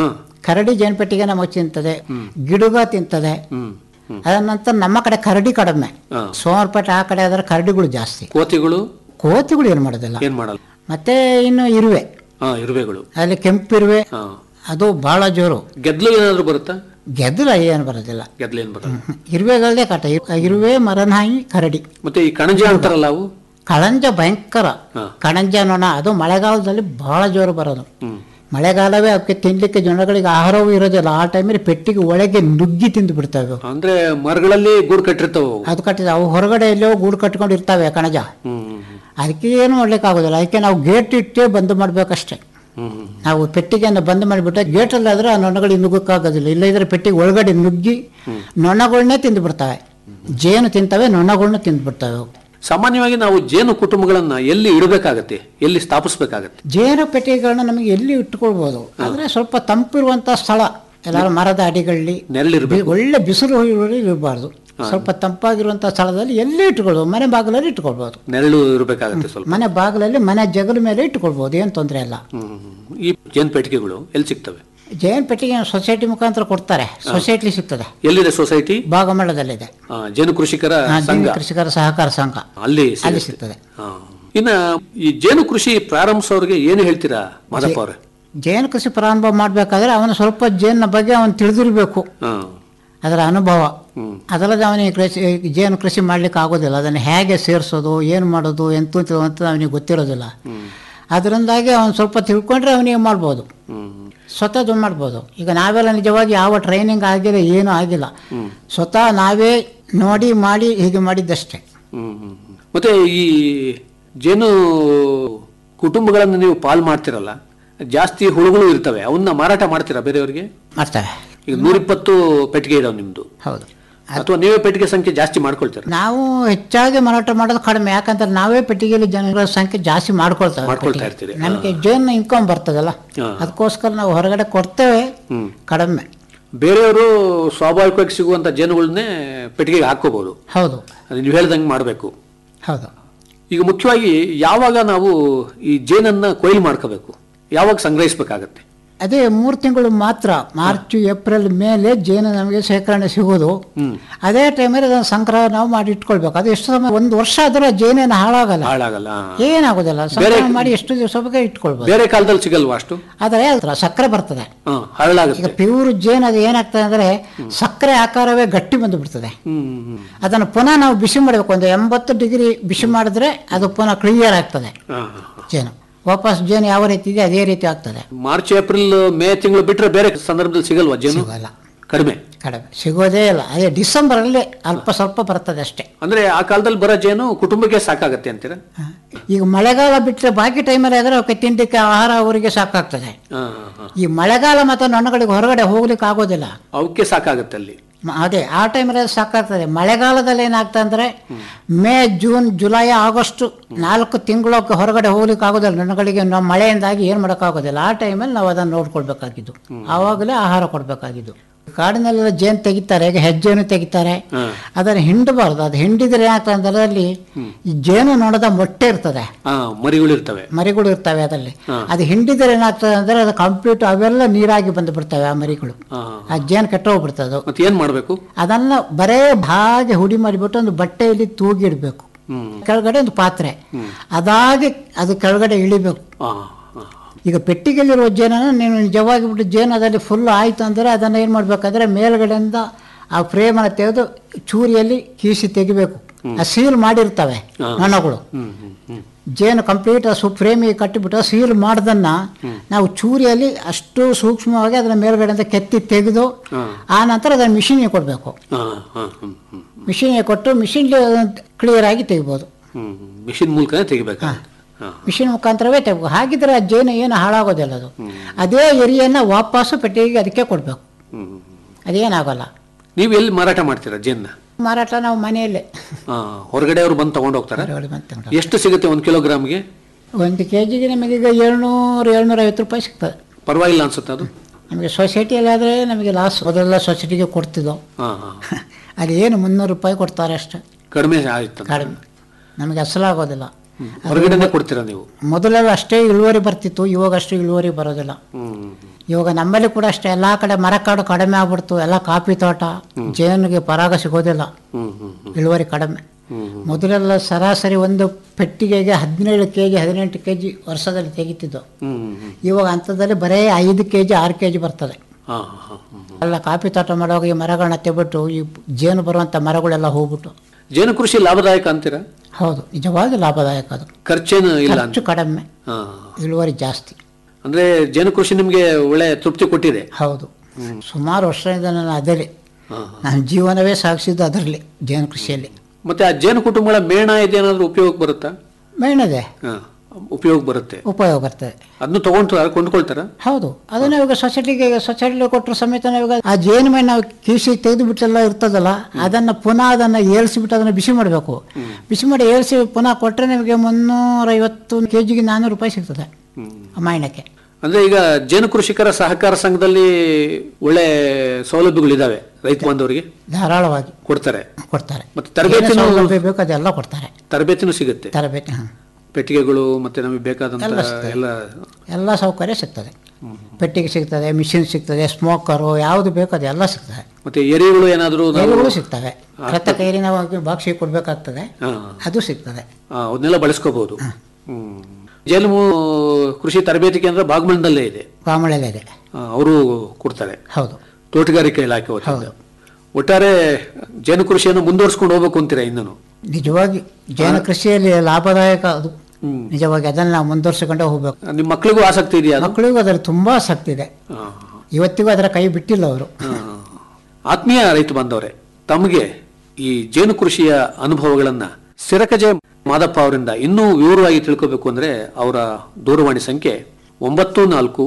ಕರಡಿ ಜೇನುಪೆಟ್ಟಿಗೆ ನಮಗೆ ತಿಂತದೆ ಗಿಡುಗ ತಿಂತದೆ ಹ್ಮ್ ಹ್ಮ್ ಅದ ನಂತರ ನಮ್ಮ ಕಡೆ ಕರಡಿ ಕಡಿಮೆ ಹಾ. ಸೋಮವಾರಪೇಟೆ ಆ ಕಡೆ ಆದ್ರೆ ಕರಡಿಗಳು ಜಾಸ್ತಿ ಕೋತಿಗಳು ಕೋತಿಗಳು ಏನು ಮಾಡೋದಿಲ್ಲ ಏನ್ ಮಾಡಲ್ಲ ಮತ್ತೆ ಇನ್ನು ಇರುವೆ ಹಾ ಇರುವೆಗಳು ಅಲ್ಲಿ ಕೆಂಪಿರುವೆ ಹಾ ಅದು ಬಹಳ ಜೋರು ಗೆದ್ಲು ಏನಾದ್ರು ಬರುತ್ತಾ ಗೆದ್ದಲ ಏನು ಬರೋದಿಲ್ಲ ಗೆದ್ಲು ಏನ್ ಬರಲ್ಲ ಇರುವೆಗಳದೇ ಕಾಟ ಇರು- ಇರುವೆ ಮರನಾಯಿ ಕರಡಿ ಮತ್ತೆ ಈ ಕಣಜ ಅಂತಾರಲ್ಲ ಅವು ಕಳಂಜ ಭಯಂಕರ ಹಾ. ಕಣಂಜ ನೊಣ ಅದು ಮಳೆಗಾಲದಲ್ಲಿ ಬಹಳ ಜೋರು ಬರೋದು ಹ್ಮ್ ಮಳೆಗಾಲವೇ ಅವಕ್ಕೆ ತಿನ್ಲಿಕ್ಕೆ ಜನಗಳಿಗೆ ಆಹಾರವೂ ಇರೋದಿಲ್ಲ ಆ ಟೈಮಲ್ಲಿ ಪೆಟ್ಟಿಗೆ ಒಳಗೆ ನುಗ್ಗಿ ತಿಂದು ಬಿಡ್ತವೆ ಅವು. ಅಂದ್ರೆ ಮರಗಳಲ್ಲಿ ಗೂಡು ಕಟ್ಟಿರ್ತಾವ ಅವು ಅದು ಕಟ್ಟಿದ ಅವು ಹೊರಗಡೆ ಎಲ್ಲೋ ಗೂಡು ಕಟ್ಕೊಂಡು ಇರ್ತವೆ ಕಣಜ ಹ್ಮ್ ಹ್ಮ್ ಹ್ಮ್. ಅದಕ್ಕೆ ಏನು ಮಾಡ್ಲಿಕ್ಕೆ ಆಗೋದಿಲ್ಲ ಅದಕ್ಕೆ ನಾವು ಗೇಟ್ ಇಟ್ಟೇ ಬಂದ್ ಮಾಡ್ಬೇಕಷ್ಟೇ ಹ್ಮ್ ಹ್ಮ್ ನಾವು ಪೆಟ್ಟಿಗೆಯನ್ನು ಬಂದ್ ಮಾಡಿಬಿಟ್ರೆ ಗೇಟಲ್ಲಿ ಆದ್ರೆ ಆ ನೊಣಗಳಿಗೆ ನುಗ್ಗಕ್ಕಾಗೋದಿಲ್ಲ ಇಲ್ಲದಿದ್ರೆ ಪೆಟ್ಟಿಗೆ ಒಳಗಡೆ ನುಗ್ಗಿ ನೊಣಗಳನ್ನೇ ತಿಂದು ಬಿಡ್ತವೆ ಜೇನು ತಿಂತವೆ ನೊಣಗಳನ್ನ ತಿಂದು ಬಿಡ್ತವೆ ಅವು. ಸಾಮಾನ್ಯವಾಗಿ ನಾವು ಜೇನು ಕುಟುಂಬಗಳನ್ನ ಎಲ್ಲಿ ಇಡಬೇಕಾಗತ್ತೆ ಎಲ್ಲಿ ಸ್ಥಾಪಿಸ್ಬೇಕಾಗತ್ತೆ ಜೇನು ಪೆಟ್ಟಿಗೆಗಳನ್ನ ನಮಗೆ ಎಲ್ಲಿ ಇಟ್ಕೊಳ್ಬೋದು ಆದರೆ ಸ್ವಲ್ಪ ತಂಪಿರುವಂಥ ಸ್ಥಳ ಎಲ್ಲಾರು ಮರದ ಅಡಿಗಳಲ್ಲಿ ನೆರಳಿರ್ಬೇಕು ಬಿ- ಒಳ್ಳೆ ಬಿಸಿಲು ಇರಬಾರ್ದು ಸ್ವಲ್ಪ ತಂಪಾಗಿರುವಂಥ ಸ್ಥಳದಲ್ಲಿ ಎಲ್ಲಿ ಇಟ್ಕೊಳ್ಬೋದು ಮನೆ ಬಾಗಿಲಲ್ಲಿ ಇಟ್ಕೊಳ್ಬೋದು ನೆರಳು ಇರಬೇಕಾಗತ್ತೆ ಸ್ವಲ್ಪ ಮನೆ ಬಾಗಿಲಲ್ಲಿ ಮನೆ ಜಗಲ ಮೇಲೆ ಇಟ್ಕೊಳ್ಬೋದು ಏನು ತೊಂದರೆ ಇಲ್ಲ ಹ್ಮ್ ಹ್ಮ್, ಹ್ಮ್. ಈ ಜೇನು ಪೆಟ್ಟಿಗೆಗಳು ಎಲ್ಲಿ ಸಿಗ್ತವೆ ಜೇನು ಪೆಟ್ಟಿಗೆ ಸೊಸೈಟಿ ಮುಖಾಂತರ ಕೊಡ್ತಾರೆ ಸೊಸೈಟಿ ಸಿಗ್ತದೆ ಎಲ್ಲಿದೆ ಸೊಸೈಟಿ ಭಾಗಮಂಡಲದಲ್ಲಿದೆ ಆ, ಜೇನು ಕೃಷಿಕರ ಆ, ಸಂಘ ಜೇನು ಕೃಷಿಕರ ಸಹಕಾರ ಸಂಘ ಅಲ್ಲಿ ಅಲ್ಲಿ ಸಿಗುತ್ತೆ. ಸಿಗ್ತದೆ ಆ. ಇನ್ನ ಈ ಜೇನು ಕೃಷಿ ಪ್ರಾರಂಭಿಸೋರಿಗೆ ಏನು ಹೇಳ್ತೀರಾ ಮಾದಪ್ಪ ಅವ್ರೆ ಜೇನು ಕೃಷಿ ಪ್ರಾರಂಭ ಮಾಡಬೇಕಾದ್ರೆ ಅವನು ಸ್ವಲ್ಪ ಜೇನಿನ ಬಗ್ಗೆ ಅವನು ತಿಳಿದಿರಬೇಕು ಹಾ ಅದರ ಅನುಭವ ಹ್ಮ್. ಅದಲ್ಲದೆ ಅವನಿಗೆ ಕೃಷಿ ಜೇನು ಕೃಷಿ ಮಾಡ್ಲಿಕ್ಕೆ ಆಗೋದಿಲ್ಲ ಅದನ್ನು ಹೇಗೆ ಸೇರಿಸೋದು ಏನು ಮಾಡೋದು ಎಂತ ಅಂತ ಅವನಿಗೆ ಗೊತ್ತಿರೋದಿಲ್ಲ ಅದರಿಂದಾಗಿ ಅವನು ಸ್ವಲ್ಪ ತಿಳ್ಕೊಂಡ್ರೆ ಅವನಿಗೆ ಮಾಡ್ಬೋದು ಹ್ಮ್ ಸ್ವತಃ ಮಾಡ್ಬೋದು ಈಗ ನಾವೆಲ್ಲ ನಿಜವಾಗಿ ಯಾವ ಟ್ರೈನಿಂಗ್ ಆಗಿಲ್ಲ ಏನೂ ಆಗಿಲ್ಲ ಸ್ವತಃ ನಾವೇ ನೋಡಿ ಮಾಡಿ ಹೀಗೆ ಮಾಡಿದ್ದಷ್ಟೇ ಹ್ಮ್ ಹ್ಮ್ ಹ್ಮ್. ಮತ್ತೆ ಈ ಜೇನು ಕುಟುಂಬಗಳನ್ನು ನೀವು ಪಾಲ್ ಮಾಡ್ತಿರಲ್ಲ ಜಾಸ್ತಿ ಹುಳುಗಳು ಇರ್ತವೆ ಅವನ್ನ ಮಾರಾಟ ಮಾಡ್ತೀರಾ ಬೇರೆಯವರಿಗೆ ಮಾಡ್ತೇವೆ ಈಗ ನೂರಿಪ್ಪತ್ತು ಪೆಟ್ಟಿಗೆ ಇದಾವೆ ನಿಮ್ದು ಹೌದು ಅಥವಾ ನೀವೇ ಪೆಟ್ಟಿಗೆ ಸಂಖ್ಯೆ ಜಾಸ್ತಿ ಮಾಡ್ಕೊಳ್ತೀರಾ ನಾವು ಹೆಚ್ಚಾಗಿ ಮಾರಾಟ ಮಾಡೋದು ಕಡಿಮೆ ಯಾಕಂದ್ರೆ ನಾವೇ ಪೆಟ್ಟಿಗೆಯಲ್ಲಿ ಜನಗಳ ಸಂಖ್ಯೆ ಜಾಸ್ತಿ ಮಾಡ್ಕೊಳ್ತೇವೆ ಮಾಡ್ಕೊಳ್ತಾ ಪೆಟ್ಟಿಗೆ. ಇರ್ತೀರಿ. ನಮಗೆ ಜೇನು ಇನ್ಕಮ್ ಬರ್ತದಲ್ಲ ಹಾ. ಅದಕ್ಕೋಸ್ಕರ ನಾವು ಹೊರಗಡೆ ಕೊಡ್ತೇವೆ ಹ್ಮ್ ಕಡಿಮೆ ಬೇರೆಯವರು ಸ್ವಾಭಾವಿಕವಾಗಿ ಸಿಗುವಂತ ಜೇನುಗಳನ್ನೇ ಪೆಟ್ಟಿಗೆಗೆ ಹಾಕೋಬಹುದು ಹೌದು ಅದು ನೀವು ಹೇಳ್ದಂಗೆ ಮಾಡಬೇಕು ಹೌದು ಈಗ ಮುಖ್ಯವಾಗಿ ಯಾವಾಗ ನಾವು ಈ ಜೇನನ್ನ ಕೊಯ್ಲು ಮಾಡ್ಕೋಬೇಕು ಯಾವಾಗ ಸಂಗ್ರಹಿಸಬೇಕಾಗತ್ತೆ ಅದೇ ಮೂರು ತಿಂಗಳು ಮಾತ್ರ ಮಾರ್ಚ್ ಏಪ್ರಿಲ್ ಮೇಲೆ ಜೇನು ನಮಗೆ ಶೇಖರಣೆ ಸಿಗೋದು ಅದೇ ಟೈಮಲ್ಲಿ ಅದನ್ನು ಸಂಗ್ರಹ ನಾವು ಮಾಡಿ ಇಟ್ಕೊಳ್ಬೇಕು ಅದು ಎಷ್ಟು ಸಮಯ ಒಂದು ವರ್ಷ ಆದರೂ ಜೇನೇನು ಹಾಳಾಗಲ್ಲ ಹಾಳಾಗಲ್ಲ ಏನಾಗೋದಿಲ್ಲ ಸಂಗ್ರಹ ಮಾಡಿ ಎಷ್ಟು ದಿವಸ ಬಗ್ಗೆ ಇಟ್ಕೊಳ್ಬೋದು ಬೇರೆ ಕಾಲದಲ್ಲಿ ಸಿಗಲ್ವಾ ಅಷ್ಟು ಆದರೆ ಅದರ ಸಕ್ಕರೆ ಬರ್ತದೆ ಹಾ ಈಗ ಹರಳಾಗುತ್ತೆ ಪ್ಯೂರ್ ಜೇನು ಅದು ಏನಾಗ್ತದೆ ಅಂದರೆ ಸಕ್ಕರೆ ಆಕಾರವೇ ಗಟ್ಟಿ ಬಂದು ಬಿಡ್ತದೆ ಹ್ಮ್ ಹ್ಮ್ ಅದನ್ನು ಪುನಃ ನಾವು ಬಿಸಿ ಮಾಡಬೇಕು ಒಂದು ಎಂಬತ್ತು ಡಿಗ್ರಿ ಬಿಸಿ ಮಾಡಿದ್ರೆ ಅದು ಪುನಃ ಕ್ಲಿಯರ್ ಆಗ್ತದೆ ಹಾ, ಹಾ, ಹಾ. ಜೇನು ವಾಪಸ್ ಜೇನು ಯಾವ ರೀತಿ ಇದೆ ಅದೇ ರೀತಿ ಆಗ್ತದೆ ಮಾರ್ಚ್ ಏಪ್ರಿಲ್ ಮೇ ತಿಂಗಳು ಬಿಟ್ರೆ ಬೇರೆ ಸಂದರ್ಭದಲ್ಲಿ ಸಿಗಲ್ವಾ ಜೇನು ಸಿಗಲ್ಲ ಕಡಿಮೆ ಕಡಿಮೆ ಸಿಗೋದೇ ಇಲ್ಲ ಅದೇ ಡಿಸೆಂಬರಲ್ಲಿ ಅಲ್ಪ ಸ್ವಲ್ಪ ಬರ್ತದೆ ಅಷ್ಟೇ ಅಂದ್ರೆ ಆ ಕಾಲದಲ್ಲಿ ಬರೋ ಜೇನು ಕುಟುಂಬಕ್ಕೆ ಸಾಕಾಗತ್ತೆ ಅಂತೀರಾ ಹ. ಈಗ ಮಳೆಗಾಲ ಬಿಟ್ಟರೆ ಬಾಕಿ ಟೈಮಲ್ಲಿ ಆದರೆ ಅವಕ್ಕೆ ತಿಂಡಿಕ್ಕೆ ಆಹಾರ ಅವರಿಗೆ ಸಾಕಾಗ್ತದೆ ಹಾ, ಹಾ, ಹಾ. ಈ ಮಳೆಗಾಲ ಮತ್ತು ನೊಣಗಳಿಗೆ ಹೊರಗಡೆ ಹೋಗ್ಲಿಕ್ಕೆ ಆಗೋದಿಲ್ಲ ಅವಕ್ಕೆ ಸಾಕಾಗತ್ತೆ ಅಲ್ಲಿ ಮ- ಅದೇ ಆ ಟೈಮಲ್ಲಿ ಸಾಕಾಗ್ತದೆ ಮಳೆಗಾಲದಲ್ಲಿ ಏನಾಗ್ತದೆ ಅಂದರೆ ಮೇ ಜೂನ್ ಜುಲೈ ಆಗಸ್ಟ್ ನಾಲ್ಕು ತಿಂಗಳಕ್ಕೆ ಹೊರಗಡೆ ಹೋಗ್ಲಿಕ್ಕೆ ಆಗೋದಿಲ್ಲ ನೊಣಗಳಿಗೆ ನಾವು ಮಳೆಯಿಂದಾಗಿ ಏನು ಮಾಡೋಕ್ಕಾಗೋದಿಲ್ಲ ಆ ಟೈಮಲ್ಲಿ ನಾವು ಅದನ್ನು ನೋಡ್ಕೊಳ್ಬೇಕಾಗಿದ್ದು ಆವಾಗಲೇ ಆಹಾರ ಕೊಡಬೇಕಾಗಿದ್ದು ಕಾಡಿನಲ್ಲೆಲ್ಲ ಜೇನು ತೆಗಿತಾರೆ ಈಗ ಹೆಜ್ಜೆನು ತೆಗಿತಾರೆ ಹಾ. ಅದನ್ನು ಹಿಂಡಬಾರ್ದು ಅದು ಹಿಂಡಿದ್ರೆ ಏನಾಗ್ತದೆ ಅಂದ್ರೆ ಅದರಲ್ಲಿ ಈ ಜೇನು ನೊಣದ ಮೊಟ್ಟೆ ಇರ್ತದೆ ಹಾ ಮರಿಗಳಿರ್ತವೆ ಮರಿಗಳು ಇರ್ತವೆ ಅದರಲ್ಲಿ ಹಾ. ಅದು ಹಿಂಡಿದ್ರೆ ಏನಾಗ್ತದೆ ಅಂದ್ರೆ ಅದು ಕಂಪ್ಲೀಟ್ ಅವೆಲ್ಲ ನೀರಾಗಿ ಬಂದು ಬಿಡ್ತವೆ ಆ ಮರಿಗಳು ಹಾ ಆ ಜೇನು ಕೆಟ್ಟೋಗ್ಬಿಡ್ತದೆ ಅದು ಮತ್ತೆ ಏನ್ ಮಾಡ್ಬೇಕು ಅದನ್ನ ಬರೇ ಹಾಗೆ ಹುಡಿ ಮಾಡಿಬಿಟ್ಟು ಒಂದು ಬಟ್ಟೆಯಲ್ಲಿ ತೂಗಿಡ್ಬೇಕು ಹ್ಮ್ ಕೆಳಗಡೆ ಒಂದು ಪಾತ್ರೆ ಅದಾಗಿ ಅದು ಕೆಳಗಡೆ ಇಳಿಬೇಕು ಹಾ ಹಾ ಈಗ ಪೆಟ್ಟಿಗೆಯಲ್ಲಿರುವ ಜೇನನ್ನು ನೀನು ನಿಜವಾಗಿ ಬಿಟ್ಟು ಜೇನು ಅದರಲ್ಲಿ ಫುಲ್ ಆಯ್ತು ಅಂದರೆ ಅದನ್ನು ಏನು ಮಾಡಬೇಕಾದ್ರೆ ಮೇಲ್ಗಡೆಯಿಂದ ಆ ಫ್ರೇಮನ್ನು ತೆಗೆದು ಚೂರಿಯಲ್ಲಿ ಕೀಸಿ ತೆಗಿಬೇಕು ಆ ಸೀಲ್ ಮಾಡಿರ್ತವೆ ನೊಣಗಳು ಹ್ಮ್ ಹ್ಮ್ ಹ್ಮ್ ಜೇನು ಕಂಪ್ಲೀಟ್ ಆ ಸು ಫ್ರೇಮಿಗೆ ಕಟ್ಟಿಬಿಟ್ಟು ಸೀಲ್ ಮಾಡ್ದನ್ನ ನಾವು ಚೂರಿಯಲ್ಲಿ ಅಷ್ಟು ಸೂಕ್ಷ್ಮವಾಗಿ ಅದನ್ನ ಮೇಲ್ಗಡೆಯಿಂದ ಕೆತ್ತಿ ತೆಗೆದು ಆ ನಂತರ ಅದನ್ನು ಮಿಷಿನ್ಗೆ ಕೊಡಬೇಕು ಹಾ ಹಾ ಹ್ಮ್ ಹ್ಮ್ ಮಿಷಿನ್ಗೆ ಕೊಟ್ಟು ಮಿಷಿನ್ ಕ್ಲಿಯರ್ ಆಗಿ ತೆಗಿಬೋದು ಹ್ಮ್ ಮಿಷಿನ್ ಮೂಲಕನೇ ತೆಗಿಬೇಕಾಗುತ್ತೆ ಹಾ ಮಿಷಿನ್ ಮುಖಾಂತರವೇ ತೆಗಬೇಕು ಹಾಗಿದ್ರೆ ಆ ಜೇನು ಏನು ಹಾಳಾಗೋದಿಲ್ಲ ಅದು ಅದೇ ಎರಿಯನ್ನು ವಾಪಸ್ಸು ಪೆಟ್ಟಿಗೆಗೆ ಅದಕ್ಕೆ ಕೊಡಬೇಕು ಹ್ಮ್ ಅದೇನಾಗಲ್ಲ ನೀವು ಎಲ್ಲಿ ಮಾರಾಟ ಮಾಡ್ತೀರಾ ಜೇನ್ನ ಮಾರಾಟ ನಾವು ಮನೆಯಲ್ಲೇ ಹಾ ಹೊರಗಡೆ ಅವರು ಬಂದು ತಗೊಂಡು ಹೋಗ್ತಾರ ಹೊರಗಡೆ ಬಂದು ತಗೊಂಡು ಎಷ್ಟು ಸಿಗುತ್ತೆ ಒಂದು ಕಿಲೋಗ್ರಾಮ್ಗೆ ಒಂದು ಕೆ ಜಿಗೆ ನಮಗೀಗ ಏಳ್ನೂರು ಏಳ್ನೂರ ಐವತ್ತು ರೂಪಾಯಿ ಸಿಗ್ತದೆ ಪರವಾಗಿಲ್ಲ ಅನ್ಸುತ್ತೆ ಅದು ನಮಗೆ ಸೊಸೈಟಿಯಲ್ಲಿ ಆದರೆ ನಮಗೆ ಲಾಸ್ ಮೊದಲೆಲ್ಲ ಸೊಸೈಟಿಗೆ ಕೊಡ್ತಿದ್ದೋ ಹಾ ಹಾ ಅದು ಏನು ಮುನ್ನೂರು ರೂಪಾಯಿ ಕೊಡ್ತಾರೆ ಅಷ್ಟೇ ಕಡಿಮೆ ಆಯ್ತು ಕಡಿಮೆ ನಮಗೆ ಅಸಲಾಗೋದಿಲ್ಲ ಹೊರಗಡೆನೆ ಕೊಡ್ತೀರಾ ನೀವು ಮೊದಲೆಲ್ಲ ಅಷ್ಟೇ ಇಳುವರಿ ಬರ್ತಿತ್ತು ಇವಾಗ ಅಷ್ಟು ಇಳುವರಿ ಬರೋದಿಲ್ಲ ಹ್ಮ್ ಇವಾಗ ನಮ್ಮಲ್ಲಿ ಕೂಡ ಅಷ್ಟೇ ಎಲ್ಲ ಕಡೆ ಮರಕಾಡು ಕಡಿಮೆ ಆಗ್ಬಿಡ್ತು ಎಲ್ಲ ಕಾಫಿ ತೋಟ ಜೇನಿಗೆ ಪರಾಗ ಸಿಗೋದಿಲ್ಲ ಹ್ಮ್ ಹ್ಮ್ ಹ್ಮ್ ಇಳುವರಿ ಕಡಿಮೆ ಹ್ಮ್ ಹ್ಮ್. ಮೊದಲೆಲ್ಲ ಸರಾಸರಿ ಒಂದು ಪೆಟ್ಟಿಗೆಗೆ ಹದಿನೇಳು ಕೆ ಜಿ ಹದಿನೆಂಟು ಕೆ ಜಿ ವರ್ಷದಲ್ಲಿ ತೆಗಿತಿದ್ದು ಹ್ಮ್ ಹ್ಮ್ ಹ್ಮ್. ಇವಾಗ ಅಂಥದ್ದಲ್ಲಿ ಬರೀ ಐದು ಕೆ ಜಿ ಆರು ಕೆ ಜಿ ಬರ್ತದೆ ಹಾ ಹಾ ಹಾ ಹ್ಮ್ ಹ್ಮ್. ಎಲ್ಲ ಕಾಫಿ ತೋಟ ಮಾಡುವಾಗ ಈ ಮರಗಳನ್ನ ತೆಬಿಟ್ಟು ಈ ಜೇನು ಬರುವಂಥ ಮರಗಳೆಲ್ಲ ಹೋಗ್ಬಿಟ್ಟು ಜೇನು ಕೃಷಿ ಲಾಭದಾಯಕ ಅಂತೀರಾ ಹೌದು ನಿಜವಾಗಿ ಲಾಭದಾಯಕ ಅದು ಖರ್ಚೇನು ಇಲ್ಲ ಅಂತ ಖರ್ಚು ಕಡಿಮೆ ಹಾ ಇಳುವರಿ ಜಾಸ್ತಿ ಅಂದ್ರೆ ಜೇನು ಕೃಷಿ ನಿಮ್ಗೆ ಒಳ್ಳೆ ತೃಪ್ತಿ ಕೊಟ್ಟಿದೆ ಹೌದು ಸುಮಾರು ವರ್ಷದಿಂದ ನಾನು ಅದರಲ್ಲಿ ಹಾ ನನ್ನ ಜೀವನವೇ ಸಾಗಿಸಿದ್ದು ಅದರಲ್ಲಿ ಜೇನು ಕೃಷಿಯಲ್ಲಿ ಮತ್ತೆ ಆ ಜೇನು ಕುಟುಂಬಗಳ ಮೇಣ ಇದೇನಾದ್ರೂ ಉಪಯೋಗಕ್ಕೆ ಬರುತ್ತಾ ಮೇಣದೆ ಹಾ ಉಪಯೋಗ ಬರುತ್ತೆ ಉಪಯೋಗ ಬರ್ತದೆ ಅದನ್ನು ತಗೊಂಡ್ರ ಕೊಂಡ್ಕೊಳ್ತಾರ ಹೌದು ಅದನ್ನ ಇವಾಗ ಸೊಸೈಟಿಗೆ ಸೊಸೈಟಿಲಿ ಕೊಟ್ಟರು ಸಮೇತ ಇವಾಗ ಆ ಜೇನು ಮೇಣ ನಾವು ಕೀಸಿ ತೆಗೆದು ಬಿಟ್ಟೆಲ್ಲ ಇರ್ತದಲ್ಲ ಅದನ್ನ ಪುನಃ ಅದನ್ನ ಏಳ್ಸಿಬಿಟ್ಟು ಅದನ್ನ ಬಿಸಿ ಮಾಡಬೇಕು ಬಿಸಿ ಮಾಡಿ ಏಳ್ಸಿ ಪುನಃ ಕೊಟ್ಟರೆ ನಿಮಗೆ ಮುನ್ನೂರೈವತ್ತು ಕೆ ಜಿಗೆ ನಾನ್ನೂರು ರೂಪಾಯಿ ಸಿಗ್ತದೆ ಆ ಮಾಯಣಕ್ಕೆ ಅಂದ್ರೆ ಈಗ ಜೇನು ಕೃಷಿಕರ ಸಹಕಾರ ಸಂಘದಲ್ಲಿ ಒಳ್ಳೆ ಸೌಲಭ್ಯಗಳಿದಾವೆ ರೈತ ಬಾಂಧವರಿಗೆ ಧಾರಾಳವಾಗಿ ಕೊಡ್ತಾರೆ ಕೊಡ್ತಾರೆ ಮತ್ತೆ ತರಬೇತಿನೂ- ಏನೇ ಸೌಲಭ್ಯ ಬೇಕು ಅದೆಲ್ಲ ಕೊಡ್ತಾರೆ ತರಬೇತಿನೂ ಸಿಗುತ್ತೆ ತರಬೇತಿ ಹಾಂ ಪೆಟ್ಟಿಗೆಗಳು ಮತ್ತೆ ನಮಗೆ ಬೇಕಾದಂತ ಎಲ್ಲ ಸಿಗ್ತದೆ. ಎಲ್ಲ ಎಲ್ಲ ಸೌಕರ್ಯ ಸಿಗ್ತದೆ ಪೆಟ್ಟಿಗೆ ಸಿಗ್ತದೆ ಮಿಷಿನ್ ಸಿಗ್ತದೆ ಸ್ಮೋಕರು ಯಾವುದು ಬೇಕು ಅದೆಲ್ಲ ಸಿಗ್ತದೆ ಮತ್ತೆ ಎರೆಗಳು ಏನಾದರೂ ಎಲೆಗಳು ಸಿಗ್ತವೆ ಕೃತಕ ಏರಿನ ಬಾಕ್ಸಿ ಕೊಡಬೇಕಾಗ್ತದೆ ಅದು ಸಿಗ್ತದೆ ಅವನ್ನೆಲ್ಲ ಬಳಸ್ಕೋಬಹುದು ಹ್ಮ್ ಜೇನು ಕೃಷಿ ತರಬೇತಿ ಕೇಂದ್ರ ಬಾಗಮಂಡಲದಲ್ಲೇ ಇದೆ ಕಾಮಳೆಲೆ ಇದೆ ಅವರು ಕೊಡ್ತಾರೆ ಹೌದು ತೋಟಗಾರಿಕೆ ಇಲಾಖೆ ವತಿಯಿಂದ ಒಟ್ಟಾರೆ ಜೇನು ಕೃಷಿಯನ್ನು ಮುಂದುವರಿಸ್ಕೊಂಡು ಹೋಗ್ಬೇಕು ಅಂತೀರಾ ಇನ್ನೂ ನಿಜವಾಗಿ ಜೇನು ಕೃಷಿಯಲ್ಲಿ ಲಾಭದಾಯಕ ಅದು ನಿಜವಾಗಿ ಅದನ್ನು ನಾವು ಮುಂದುವರ್ಸಿಕೊಂಡೇ ಹೋಗ್ಬೇಕು ನಿಮ್ಮ ಮಕ್ಕಳಿಗೂ ಆಸಕ್ತಿ ಇದೆಯಾ ಅದು? ಮಕ್ಕಳಿಗೂ ಅದರಲ್ಲಿ ತುಂಬಾ ಆಸಕ್ತಿ ಇದೆ ಹಾ. ಇವತ್ತಿಗೂ ಅದರ ಕೈ ಬಿಟ್ಟಿಲ್ಲ ಅವರು ಹಾ. ಆತ್ಮೀಯ ರೈತ ಬಾಂಧವರೇ ತಮಗೆ ಈ ಜೇನು ಕೃಷಿಯ ಅನುಭವಗಳನ್ನ ಸಿರಕಜೆ ಮಾದಪ್ಪ ಅವರಿಂದ ಇನ್ನೂ ವಿವರವಾಗಿ ತಿಳ್ಕೋಬೇಕು ಅಂದ್ರೆ ಅವರ ದೂರವಾಣಿ ಸಂಖ್ಯೆ ಒಂಬತ್ತು ನಾಲ್ಕು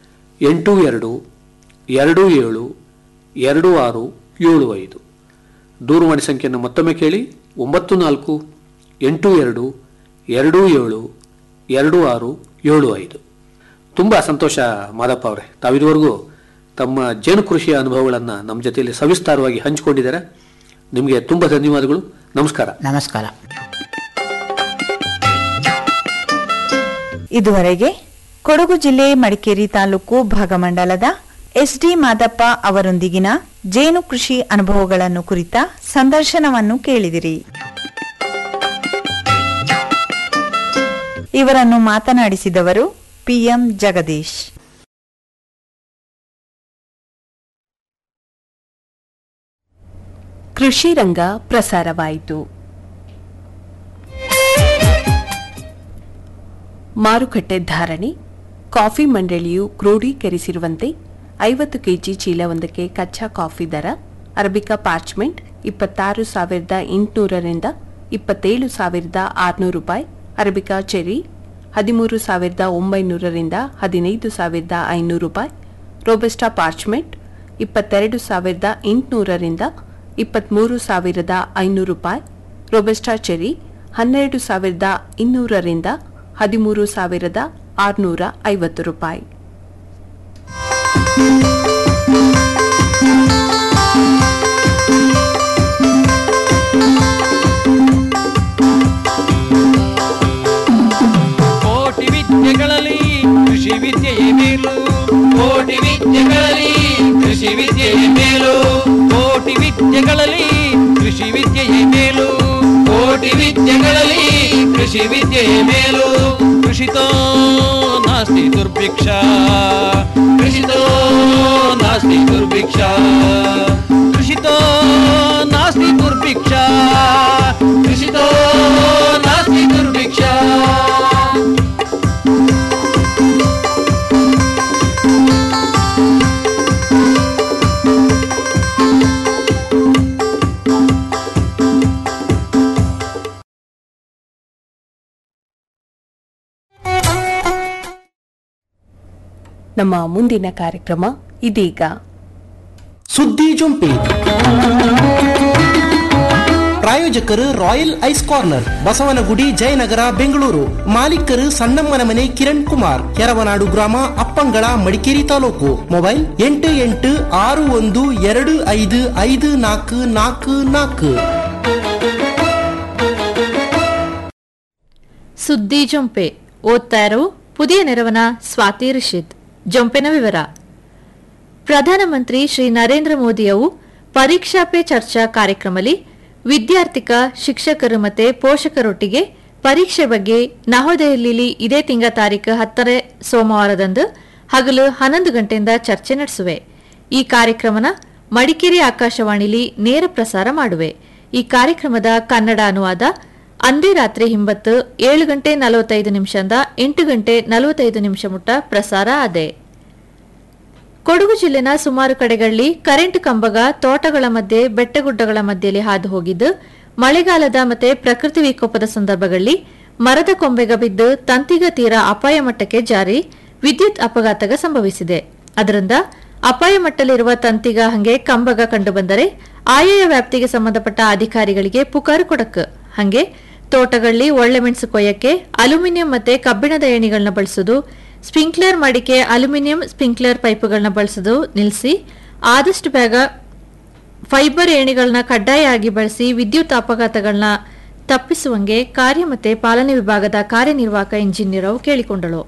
ಎಂಟು ಎರಡು ಎರಡು ಏಳು ಎರಡು ಆರು ಏಳು ಐದು ದೂರವಾಣಿ ಸಂಖ್ಯೆಯನ್ನು ಮತ್ತೊಮ್ಮೆ ಕೇಳಿ ಒಂಬತ್ತು ನಾಲ್ಕು ಎಂಟು ಎರಡು ಎರಡು ಏಳು ಎರಡು ಆರು ಏಳು ಐದು ತುಂಬ ಸಂತೋಷ ಮಾದಪ್ಪ ಅವರೇ ತಾವಿದುವರೆಗೂ ತಮ್ಮ ಜೇನು ಕೃಷಿಯ ಅನುಭವಗಳನ್ನು ನಮ್ಮ ಜೊತೆಯಲ್ಲಿ ಸವಿಸ್ತಾರವಾಗಿ ಹಂಚಿಕೊಂಡಿದ್ದಾರೆ ನಿಮಗೆ ತುಂಬ ಧನ್ಯವಾದಗಳು ನಮಸ್ಕಾರ ನಮಸ್ಕಾರ ಇದುವರೆಗೆ ಕೊಡಗು ಜಿಲ್ಲೆ ಮಡಿಕೇರಿ ತಾಲೂಕು ಭಾಗಮಂಡಲದ ಎಸ್ಡಿ ಮಾದಪ್ಪ ಅವರೊಂದಿಗಿನ ಜೇನು ಕೃಷಿ ಅನುಭವಗಳನ್ನು ಕುರಿತ ಸಂದರ್ಶನವನ್ನು ಕೇಳಿದಿರಿ ಇವರನ್ನು ಮಾತನಾಡಿಸಿದವರು ಪಿಎಂ ಜಗದೀಶ್ ಕೃಷಿ ರಂಗ ಪ್ರಸಾರವಾಯಿತು ಮಾರುಕಟ್ಟೆ ಧಾರಣೆ ಕಾಫಿ ಮಂಡಳಿಯು ಕ್ರೋಢೀಕರಿಸಿರುವಂತೆ ಐವತ್ತು ಕೆಜಿ ಚೀಲವೊಂದಕ್ಕೆ ಕಚ್ಚಾ ಕಾಫಿ ದರ ಅರಬಿಕಾ ಪಾರ್ಚ್ಮೆಂಟ್ ಇಪ್ಪತ್ತಾರು ಸಾವಿರದ ಎಂಟುನೂರರಿಂದ ಇಪ್ಪತ್ತೇಳು ಸಾವಿರದ ಆರುನೂರು ರೂಪಾಯಿ ಅರಬಿಕಾ ಚೆರಿ ಹದಿಮೂರು ಸಾವಿರದ ಒಂಬೈನೂರರಿಂದ ಹದಿನೈದು ಸಾವಿರದ ಐನೂರು ರೂಪಾಯಿ ರೋಬೆಸ್ಟಾ ಪಾರ್ಚ್ಮೆಂಟ್ ಇಪ್ಪತ್ತೆರಡು ಸಾವಿರದ ಎಂಟುನೂರರಿಂದ ಇಪ್ಪತ್ತ್ಮೂರು ಸಾವಿರದ ಐನೂರು ರೂಪಾಯಿ ರೋಬೆಸ್ಟಾ ಚೆರಿ ಹನ್ನೆರಡು ಸಾವಿರದ ಇನ್ನೂರರಿಂದ ಹದಿಮೂರು ಸಾವಿರದ ಆರುನೂರ ಐವತ್ತು ರೂಪಾಯಿ ಕೋಟಿ ವಿದ್ಯೆಗಳಲ್ಲಿ ಕೃಷಿ ವಿದ್ಯೆಯೇ ಮೇಲು ಕೋಟಿ ವಿದ್ಯೆಗಳಲ್ಲಿ ಕೃಷಿ ವಿದ್ಯೆಯೇ ಮೇಲು ಕೋಟಿ ವಿದ್ಯೆಗಳಲ್ಲಿ ಕೃಷಿ ವಿದ್ಯೆಯೇ ಮೇಲು ಕೋಟಿ ವಿದ್ಯೆಗಳಲ್ಲಿ ಕೃಷಿ ವಿದ್ಯೆಯೇ ಮೇಲು ಕೃಷಿತೋ ನಾಸ್ತಿ ದುರ್ಭಿಕ್ಷ ಕೃಷಿತೋ ನಾಸ್ತಿ ದುರ್ಭಿಕ್ಷ ಕೃಷಿತೋ ನಾಸ್ತಿ ದುರ್ಭಿಕ್ಷ ಕೃಷಿತೋ ನಾಸ್ತಿ ದುರ್ಭಿಕ್ಷ ನಮ್ಮ ಮುಂದಿನ ಕಾರ್ಯಕ್ರಮ ಇದೀಗ ಸುದ್ದಿ ಜೊಂಪಿ ಪ್ರಾಯೋಜಕರು royal ice corner Basavanagudi Jayanagar Bengaluru ಮಾಲೀಕರು ಸಣ್ಣಮ್ಮನ ಮನೆ ಕಿರಣ್ ಕುಮಾರ್ ಕೆರವನಾಡು ಗ್ರಾಮ ಅಪ್ಪಂಗಳ ಮಡಿಕೇರಿ ತಾಲೂಕು ಮೊಬೈಲ್ ಎಂಟು ಎಂಟು ಆರು ಒಂದು ಎರಡು ಐದು ಐದು ನಾಲ್ಕು ನಾಲ್ಕು ನಾಲ್ಕು ಸುದ್ದಿ ಜೊಂಪೆ ಓದ್ತಾ ಇರೋ ಪುದಿಯ ನೆರವನ ಸ್ವಾತಿ ರಿಷಿತ್ ಜೊಂಪೆನ ವಿವರ ಪ್ರಧಾನಮಂತ್ರಿ ಶ್ರೀ ನರೇಂದ್ರ ಮೋದಿಯವು ಪರೀಕ್ಷಾ ಪೇ ಚರ್ಚಾ ಕಾರ್ಯಕ್ರಮದಲ್ಲಿ ವಿದ್ಯಾರ್ಥಿಕ ಶಿಕ್ಷಕರು ಮತ್ತೆ ಪೋಷಕರೊಟ್ಟಿಗೆ ಪರೀಕ್ಷೆ ಬಗ್ಗೆ ನವದೆಹಲಿಯಲ್ಲಿ ಇದೇ ತಿಂಗಳ ತಾರೀಕು ಹತ್ತರ ಸೋಮವಾರದಂದು ಹಗಲು ಹನ್ನೊಂದು ಗಂಟೆಯಿಂದ ಚರ್ಚೆ ನಡೆಸುವೆ ಈ ಕಾರ್ಯಕ್ರಮನ ಮಡಿಕೇರಿ ಆಕಾಶವಾಣಿಲಿ ನೇರ ಪ್ರಸಾರ ಮಾಡುವೆ ಈ ಕಾರ್ಯಕ್ರಮದ ಕನ್ನಡ ಅನುವಾದ ಅಂದೇ ರಾತ್ರಿ ಹಿಂಬತ್ತು ಏಳು ಗಂಟೆ ನಲವತ್ತೈದು ನಿಮಿಷದಿಂದ ಎಂಟು ಗಂಟೆ ನಲವತ್ತೈದು ನಿಮಿಷ ಮುಟ್ಟ ಪ್ರಸಾರ ಆದೆ ಕೊಡಗು ಜಿಲ್ಲೆನ ಸುಮಾರು ಕಡೆಗಳಲ್ಲಿ ಕರೆಂಟ್ ಕಂಬಗ ತೋಟಗಳ ಮಧ್ಯೆ ಬೆಟ್ಟಗುಡ್ಡಗಳ ಮಧ್ಯೆಯಲ್ಲಿ ಹಾದು ಹೋಗಿದ್ದು ಮಳೆಗಾಲದ ಮತ್ತೆ ಪ್ರಕೃತಿ ವಿಕೋಪದ ಸಂದರ್ಭಗಳಲ್ಲಿ ಮರದ ಕೊಂಬೆಗ ಬಿದ್ದು ತಂತಿಗ ತೀರ ಅಪಾಯ ಮಟ್ಟಕ್ಕೆ ಜಾರಿ ವಿದ್ಯುತ್ ಅಪಘಾತಗ ಸಂಭವಿಸಿದೆ ಅದರಿಂದ ಅಪಾಯ ಮಟ್ಟದಲ್ಲಿರುವ ತಂತಿಗ ಹಂಗೆ ಕಂಬಗ ಕಂಡುಬಂದರೆ ಆಯಾಯ ವ್ಯಾಪ್ತಿಗೆ ಸಂಬಂಧಪಟ್ಟ ಅಧಿಕಾರಿಗಳಿಗೆ ಪುಕಾರು ಕೊಡಕ್ ಹಂಗೆ ತೋಟಗಳಲ್ಲಿ ಒಳ್ಳೆ ಮೆಣಸು ಕೊಯ್ಯಕ್ಕೆ ಅಲ್ಯೂಮಿನಿಯಂ ಮತ್ತೆ ಕಬ್ಬಿಣದ ಏಣಿಗಳನ್ನ ಬಳಸುವುದು ಸ್ಪ್ರಿಂಕ್ಲರ್ ಮಾಡಿಕೆ ಅಲ್ಯೂಮಿನಿಯಂ ಸ್ಪ್ರಿಂಕ್ಲರ್ ಪೈಪುಗಳನ್ನ ಬಳಸುವುದು ನಿಲ್ಲಿಸಿ ಆದಷ್ಟು ಬೇಗ ಫೈಬರ್ ಏಣಿಗಳನ್ನ ಕಡ್ಡಾಯ ಆಗಿ ಬಳಸಿ ವಿದ್ಯುತ್ ಅಪಘಾತಗಳನ್ನ ತಪ್ಪಿಸುವಂಗೆ ಕಾರ್ಯ ಮತ್ತೆ ಪಾಲನೆ ವಿಭಾಗದ ಕಾರ್ಯನಿರ್ವಾಹಕ ಇಂಜಿನಿಯರ್ ಅವು ಕೇಳಿಕೊಂಡಳು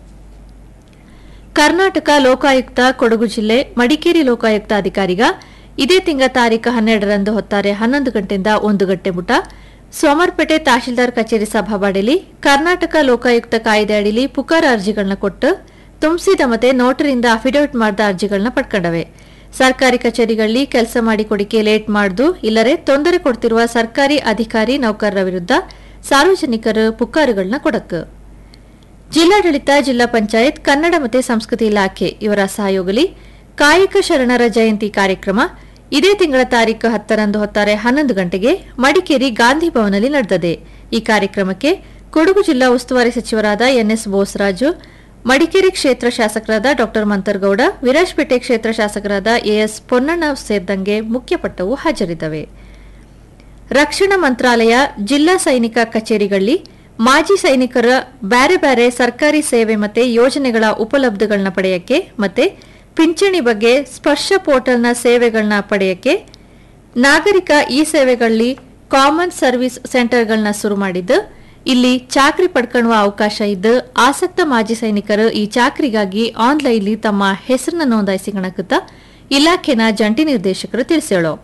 ಕರ್ನಾಟಕ ಲೋಕಾಯುಕ್ತ ಕೊಡಗು ಜಿಲ್ಲೆ ಮಡಿಕೇರಿ ಲೋಕಾಯುಕ್ತ ಅಧಿಕಾರಿಗ ಇದೇ ತಿಂಗಳ ತಾರೀಕು ಹನ್ನೆರಡರಂದು ಹೊತ್ತಾರೆ ಹನ್ನೊಂದು ಗಂಟೆಯಿಂದ ಒಂದು ಗಂಟೆ ಮುಟ ಸೋಮರ್ಪೇಟೆ ತಹಶೀಲ್ದಾರ್ ಕಚೇರಿ ಸಭಾವಾಡಿಲಿ ಕರ್ನಾಟಕ ಲೋಕಾಯುಕ್ತ ಕಾಯ್ದೆ ಅಡಿಲಿ ಪುಕಾರ ಅರ್ಜಿಗಳನ್ನ ಕೊಟ್ಟು ತುಂಬಿಸಿದ ಮತ್ತೆ ನೋಟರಿಂದ ಅಫಿಡವಿಟ್ ಮಾಡಿದ ಅರ್ಜಿಗಳನ್ನ ಪಡ್ಕೊಂಡವೆ ಸರ್ಕಾರಿ ಕಚೇರಿಗಳಲ್ಲಿ ಕೆಲಸ ಮಾಡಿಕೊಡಿಕೆ ಲೇಟ್ ಮಾಡ್ದು ಇಲ್ಲರೆ ತೊಂದರೆ ಕೊಡ್ತಿರುವ ಸರ್ಕಾರಿ ಅಧಿಕಾರಿ ನೌಕರರ ವಿರುದ್ಧ ಸಾರ್ವಜನಿಕರು ಪುಕಾರುಗಳನ್ನ ಕೊಡಕ್ ಜಿಲ್ಲಾಡಳಿತ ಜಿಲ್ಲಾ ಪಂಚಾಯತ್ ಕನ್ನಡ ಮತ್ತು ಸಂಸ್ಕೃತಿ ಇಲಾಖೆ ಇವರ ಸಹಯೋಗಲಿ ಕಾಯಕ ಶರಣರ ಜಯಂತಿ ಕಾರ್ಯಕ್ರಮ ಇದೇ ತಿಂಗಳ ತಾರೀಕು ಹತ್ತರಂದು ಹೊತ್ತಾರೆ ಹನ್ನೊಂದು ಗಂಟೆಗೆ ಮಡಿಕೇರಿ ಗಾಂಧಿ ಭವನಲ್ಲಿ ನಡೆದದೆ ಈ ಕಾರ್ಯಕ್ರಮಕ್ಕೆ ಕೊಡಗು ಜಿಲ್ಲಾ ಉಸ್ತುವಾರಿ ಸಚಿವರಾದ ಎನ್ಎಸ್ ಬೋಸರಾಜು ಮಡಿಕೇರಿ ಕ್ಷೇತ್ರ ಶಾಸಕರಾದ ಡಾ ಮಂತರ್ಗೌಡ ವಿರಾಜಪೇಟೆ ಕ್ಷೇತ್ರ ಶಾಸಕರಾದ ಎಎಸ್ ಪೊನ್ನಣ್ಣ ಸೇರಿದಂಗೆ ಮುಖ್ಯಪಟ್ಟವು ಹಾಜರಿದ್ದವೆ ರಕ್ಷಣಾ ಮಂತ್ರಾಲಯ ಜಿಲ್ಲಾ ಸೈನಿಕ ಕಚೇರಿಗಳಲ್ಲಿ ಮಾಜಿ ಸೈನಿಕರ ಬ್ಯಾರೆ ಬ್ಯಾರೆ ಸರ್ಕಾರಿ ಸೇವೆ ಮತ್ತೆ ಯೋಜನೆಗಳ ಉಪಲಬ್ಧಗಳನ್ನ ಪಡೆಯಕ್ಕೆ ಮತ್ತೆ ಪಿಂಚಣಿ ಬಗ್ಗೆ ಸ್ಪರ್ಶ ಪೋರ್ಟಲ್ನ ಸೇವೆಗಳನ್ನ ಪಡೆಯಕ್ಕೆ ನಾಗರಿಕ ಈ ಸೇವೆಗಳಲ್ಲಿ ಕಾಮನ್ ಸರ್ವಿಸ್ ಸೆಂಟರ್ಗಳನ್ನ ಶುರು ಮಾಡಿದ್ದು ಇಲ್ಲಿ ಚಾಕ್ರಿ ಪಡ್ಕೊಳ್ಳುವ ಅವಕಾಶ ಇದ್ದು ಆಸಕ್ತ ಮಾಜಿ ಸೈನಿಕರು ಈ ಚಾಕ್ರಿಗಾಗಿ ಆನ್ಲೈನ್ಲಿ ತಮ್ಮ ಹೆಸರನ್ನ ನೋಂದಾಯಿಸಿಕೊಳ್ಳುತ್ತ ಇಲಾಖೆನ ಜಂಟಿ ನಿರ್ದೇಶಕರು ತಿಳಿಸೇಳೋ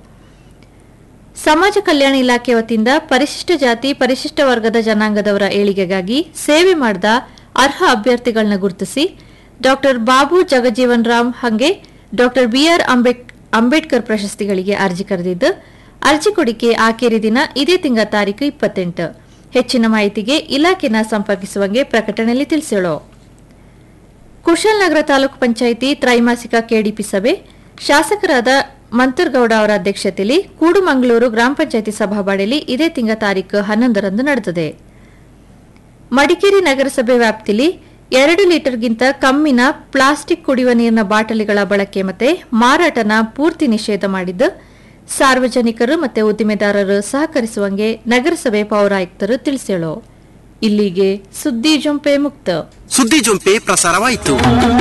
ಸಮಾಜ ಕಲ್ಯಾಣ ಇಲಾಖೆ ವತಿಯಿಂದ ಪರಿಶಿಷ್ಟ ಜಾತಿ ಪರಿಶಿಷ್ಟ ವರ್ಗದ ಜನಾಂಗದವರ ಏಳಿಗೆಗಾಗಿ ಸೇವೆ ಮಾಡಿದ ಅರ್ಹ ಅಭ್ಯರ್ಥಿಗಳನ್ನ ಗುರುತಿಸಿ ಡಾಕ್ಟರ್ ಬಾಬು ಜಗಜೀವನ್ ರಾಮ್ ಹಾಗೆ ಡಾಕ್ಟರ್ ಬಿಆರ್ ಅಂಬೇಡ್ಕರ್ ಪ್ರಶಸ್ತಿಗಳಿಗೆ ಅರ್ಜಿ ಕರೆದಿದ್ದು ಅರ್ಜಿ ಕೊಡಿಕೆ ಆಖರಿ ದಿನ ಇದೇ ತಿಂಗಳ ತಾರೀಕು ಇಪ್ಪತ್ತೆಂಟು ಹೆಚ್ಚಿನ ಮಾಹಿತಿಗೆ ಇಲಾಖೆನ ಸಂಪರ್ಕಿಸುವಂಗೆ ಪ್ರಕಟಣೆಯಲ್ಲಿ ತಿಳಿಸೋಳು ಕುಶಾಲನಗರ ತಾಲೂಕು ಪಂಚಾಯಿತಿ ತ್ರೈಮಾಸಿಕ ಕೆಡಿಪಿ ಸಭೆ ಶಾಸಕರಾದ ಮಂತರ್ಗೌಡ ಅವರ ಅಧ್ಯಕ್ಷತೆಯಲ್ಲಿ ಕೂಡುಮಂಗಳೂರು ಗ್ರಾಮ ಪಂಚಾಯಿತಿ ಸಭಾವಾಡಿಯಲ್ಲಿ ಇದೇ ತಿಂಗಳ ತಾರೀಕು ಹನ್ನೊಂದರಂದು ನಡೆದಿದೆ ಮಡಿಕೇರಿ ನಗರಸಭೆ ವ್ಯಾಪ್ತಿಯಲ್ಲಿ ಎರಡು ಲೀಟರ್ಗಿಂತ ಕಮ್ಮಿನ ಪ್ಲಾಸ್ಟಿಕ್ ಕುಡಿಯುವ ನೀರಿನ ಬಾಟಲಿಗಳ ಬಳಕೆ ಮತ್ತೆ ಮಾರಾಟನ ಪೂರ್ತಿ ನಿಷೇಧ ಮಾಡಿದ್ದು ಸಾರ್ವಜನಿಕರು ಮತ್ತೆ ಉದ್ದಿಮೆದಾರರು ಸಹಕರಿಸುವಂಗೆ ನಗರಸಭೆ ಪೌರಾಯುಕ್ತರು ತಿಳಿಸೇಳೋ ಇಲ್ಲಿಗೆ ಸುದ್ದಿ ಜೊಂಪೆ ಮುಕ್ತ ಸುದ್ದಿ ಜೊಂಪೆ ಪ್ರಸಾರವಾಯಿತು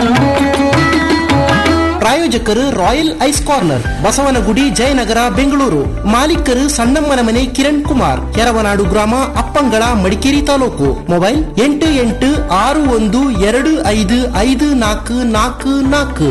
ಪ್ರಾಯೋಜಕರು royal ice corner Basavanagudi Jayanagar Bengaluru ಮಾಲೀಕರು ಸಣ್ಣಮ್ಮನ ಮನೆ ಕಿರಣ್ ಕುಮಾರ್ ಕೆರವನಾಡು ಗ್ರಾಮ ಅಪ್ಪಂಗಳ ಮಡಿಕೇರಿ ತಾಲೂಕು ಮೊಬೈಲ್ ಎಂಟು ಎಂಟು ಆರು ಒಂದು ಎರಡು ಐದು ಐದು ನಾಲ್ಕು ನಾಲ್ಕು ನಾಲ್ಕು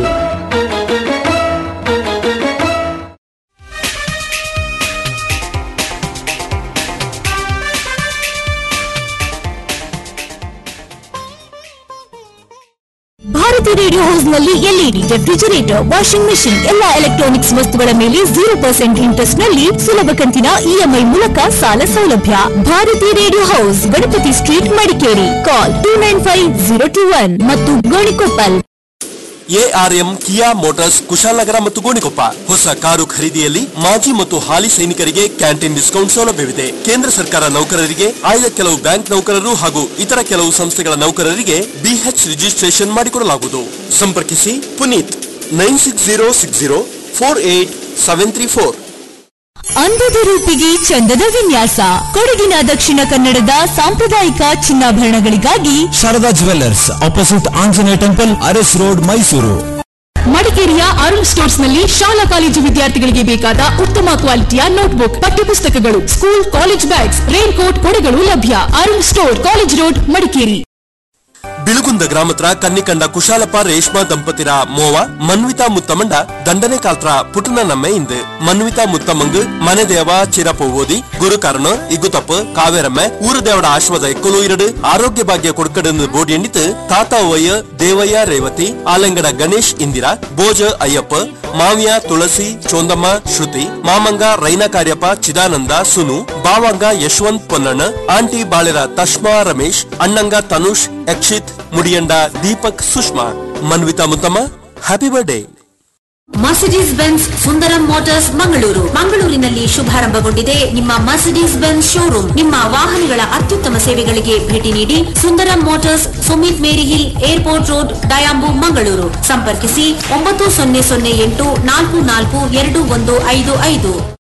ಭಾರತಿ ರೇಡಿಯೋ ಹೌಸ್ ನಲ್ಲಿ ಎಲ್ಇಡಿ ರೆಫ್ರಿಜರೇಟರ್ ವಾಷಿಂಗ್ ಮೆಷಿನ್ ಎಲ್ಲಾ ಎಲೆಕ್ಟ್ರಾನಿಕ್ಸ್ ವಸ್ತುಗಳ ಮೇಲೆ ಜೀರೋ ಪರ್ಸೆಂಟ್ ಇಂಟ್ರೆಸ್ಟ್ ನಲ್ಲಿ ಸುಲಭ ಕಂತಿನ ಇಎಂಐ ಮೂಲಕ ಸಾಲ ಸೌಲಭ್ಯ Bharati radio house Ganapati street Madikeri call two nine five zero two one ಮತ್ತು Gonikoppal ARM Kia motors Kushalnagar ಮತ್ತು ಗೋಣಿಕೊಪ್ಪ ಹೊಸ ಕಾರು ಖರೀದಿಯಲ್ಲಿ ಮಾಜಿ ಮತ್ತು ಹಾಲಿ ಸೈನಿಕರಿಗೆ ಕ್ಯಾಂಟೀನ್ ಡಿಸ್ಕೌಂಟ್ ಸೌಲಭ್ಯವಿದೆ ಕೇಂದ್ರ ಸರ್ಕಾರ ನೌಕರರಿಗೆ ಆಯ್ದ ಕೆಲವು ಬ್ಯಾಂಕ್ ನೌಕರರು ಹಾಗೂ ಇತರ ಕೆಲವು ಸಂಸ್ಥೆಗಳ ನೌಕರರಿಗೆ ಬಿಎಚ್ ರಿಜಿಸ್ಟ್ರೇಷನ್ ಮಾಡಿಕೊಡಲಾಗುವುದು ಸಂಪರ್ಕಿಸಿ Puneeth nine six zero six zero four eight seven three four ಅಂದದ ರೂಪಿಗೆ ಚಂದದ ವಿನ್ಯಾಸ ಕೊಡಗಿನ ದಕ್ಷಿಣ ಕನ್ನಡದ ಸಾಂಪ್ರದಾಯಿಕ ಚಿನ್ನಾಭರಣಗಳಿಗಾಗಿ Sharada jewellers opposite Anjaneya temple Aras road Mysuru ಮಡಿಕೇರಿಯ ಅರುಣ್ ಸ್ಟೋರ್ಸ್ ನಲ್ಲಿ ಶಾಲಾ ಕಾಲೇಜು ವಿದ್ಯಾರ್ಥಿಗಳಿಗೆ ಬೇಕಾದ ಉತ್ತಮ ಕ್ವಾಲಿಟಿಯ ನೋಟ್ಬುಕ್ ಪಠ್ಯಪುಸ್ತಕಗಳು school college bags rain coat ಕೊಡೆಗಳು ಲಭ್ಯ Arun store college road Madikeri Bilugunda ಗ್ರಾಮತ್ರ ಕನ್ನಿಕಂಡ ಕುಶಾಲಪ್ಪ ರೇಷ್ಮಾ ದಂಪತಿರ ಮೋವ ಮನ್ವಿತಾ ಮುತ್ತಮಂಡ ದಂಡನೆ ಕಾಲ್ತ್ರ ಪುಟನ ನಮ್ಮೆ ಇಂದು ಮನ್ವಿತಾ ಮುತ್ತಮ್ಮಂಗ್ ಮನೆ ದೇವ ಚಿರಪು ಓದಿ ಗುರುಕಾರಣ ಇಗುತಪ್ಪ ಕಾವೇರಮ್ಮ ಊರು ದೇವಡ ಆಶ್ವದ ಎಕ್ಕಲು ಇರಡು ಆರೋಗ್ಯ ಭಾಗ್ಯ ಕೊಡ್ಕಡನ್ನು ಬೋರ್ಡ್ ಎಣ್ಣಿತು ತಾತ ಒಯ್ಯ ದೇವಯ್ಯ ರೇವತಿ ಆಲಂಗಡ ಗಣೇಶ್ ಇಂದಿರಾ ಬೋಜ ಅಯ್ಯಪ್ಪ ಮಾವಿಯ ತುಳಸಿ ಚೋಂದಮ್ಮ ಶ್ರುತಿ ಮಾಮಂಗ ರೈನಾ ಕಾರ್ಯಪ್ಪ ಚಿದಾನಂದ ಸುನು ಬಾವಂಗ ಯಶವಂತ್ ಪೊನ್ನಣ್ಣ ಆಂಟಿ ಬಾಳೆರ ತಶ್ಮಾ ರಮೇಶ್ ಅಣ್ಣಂಗ Tanush Yakshith Mudiyanda Deepak Sushma Manvitha Muthamma happy birthday Mercedes Benz Sundaram motors Mangaluru ಮಂಗಳೂರಿನಲ್ಲಿ ಶುಭಾರಂಭಗೊಂಡಿದೆ ನಿಮ್ಮ ಮರ್ಸಿಡೀಸ್ ಬೆನ್ಸ್ ಶೋರೂಮ್ ನಿಮ್ಮ ವಾಹನಗಳ ಅತ್ಯುತ್ತಮ ಸೇವೆಗಳಿಗೆ ಭೇಟಿ ನೀಡಿ Sundaram motors Sumith Mary hill airport road ಡಯಾಂಬು ಮಂಗಳೂರು ಸಂಪರ್ಕಿಸಿ ಒಂಬತ್ತು ಸೊನ್ನೆ ಸೊನ್ನೆ ಎಂಟು ನಾಲ್ಕು ನಾಲ್ಕು ಎರಡು ಒಂದು ಐದು ಐದು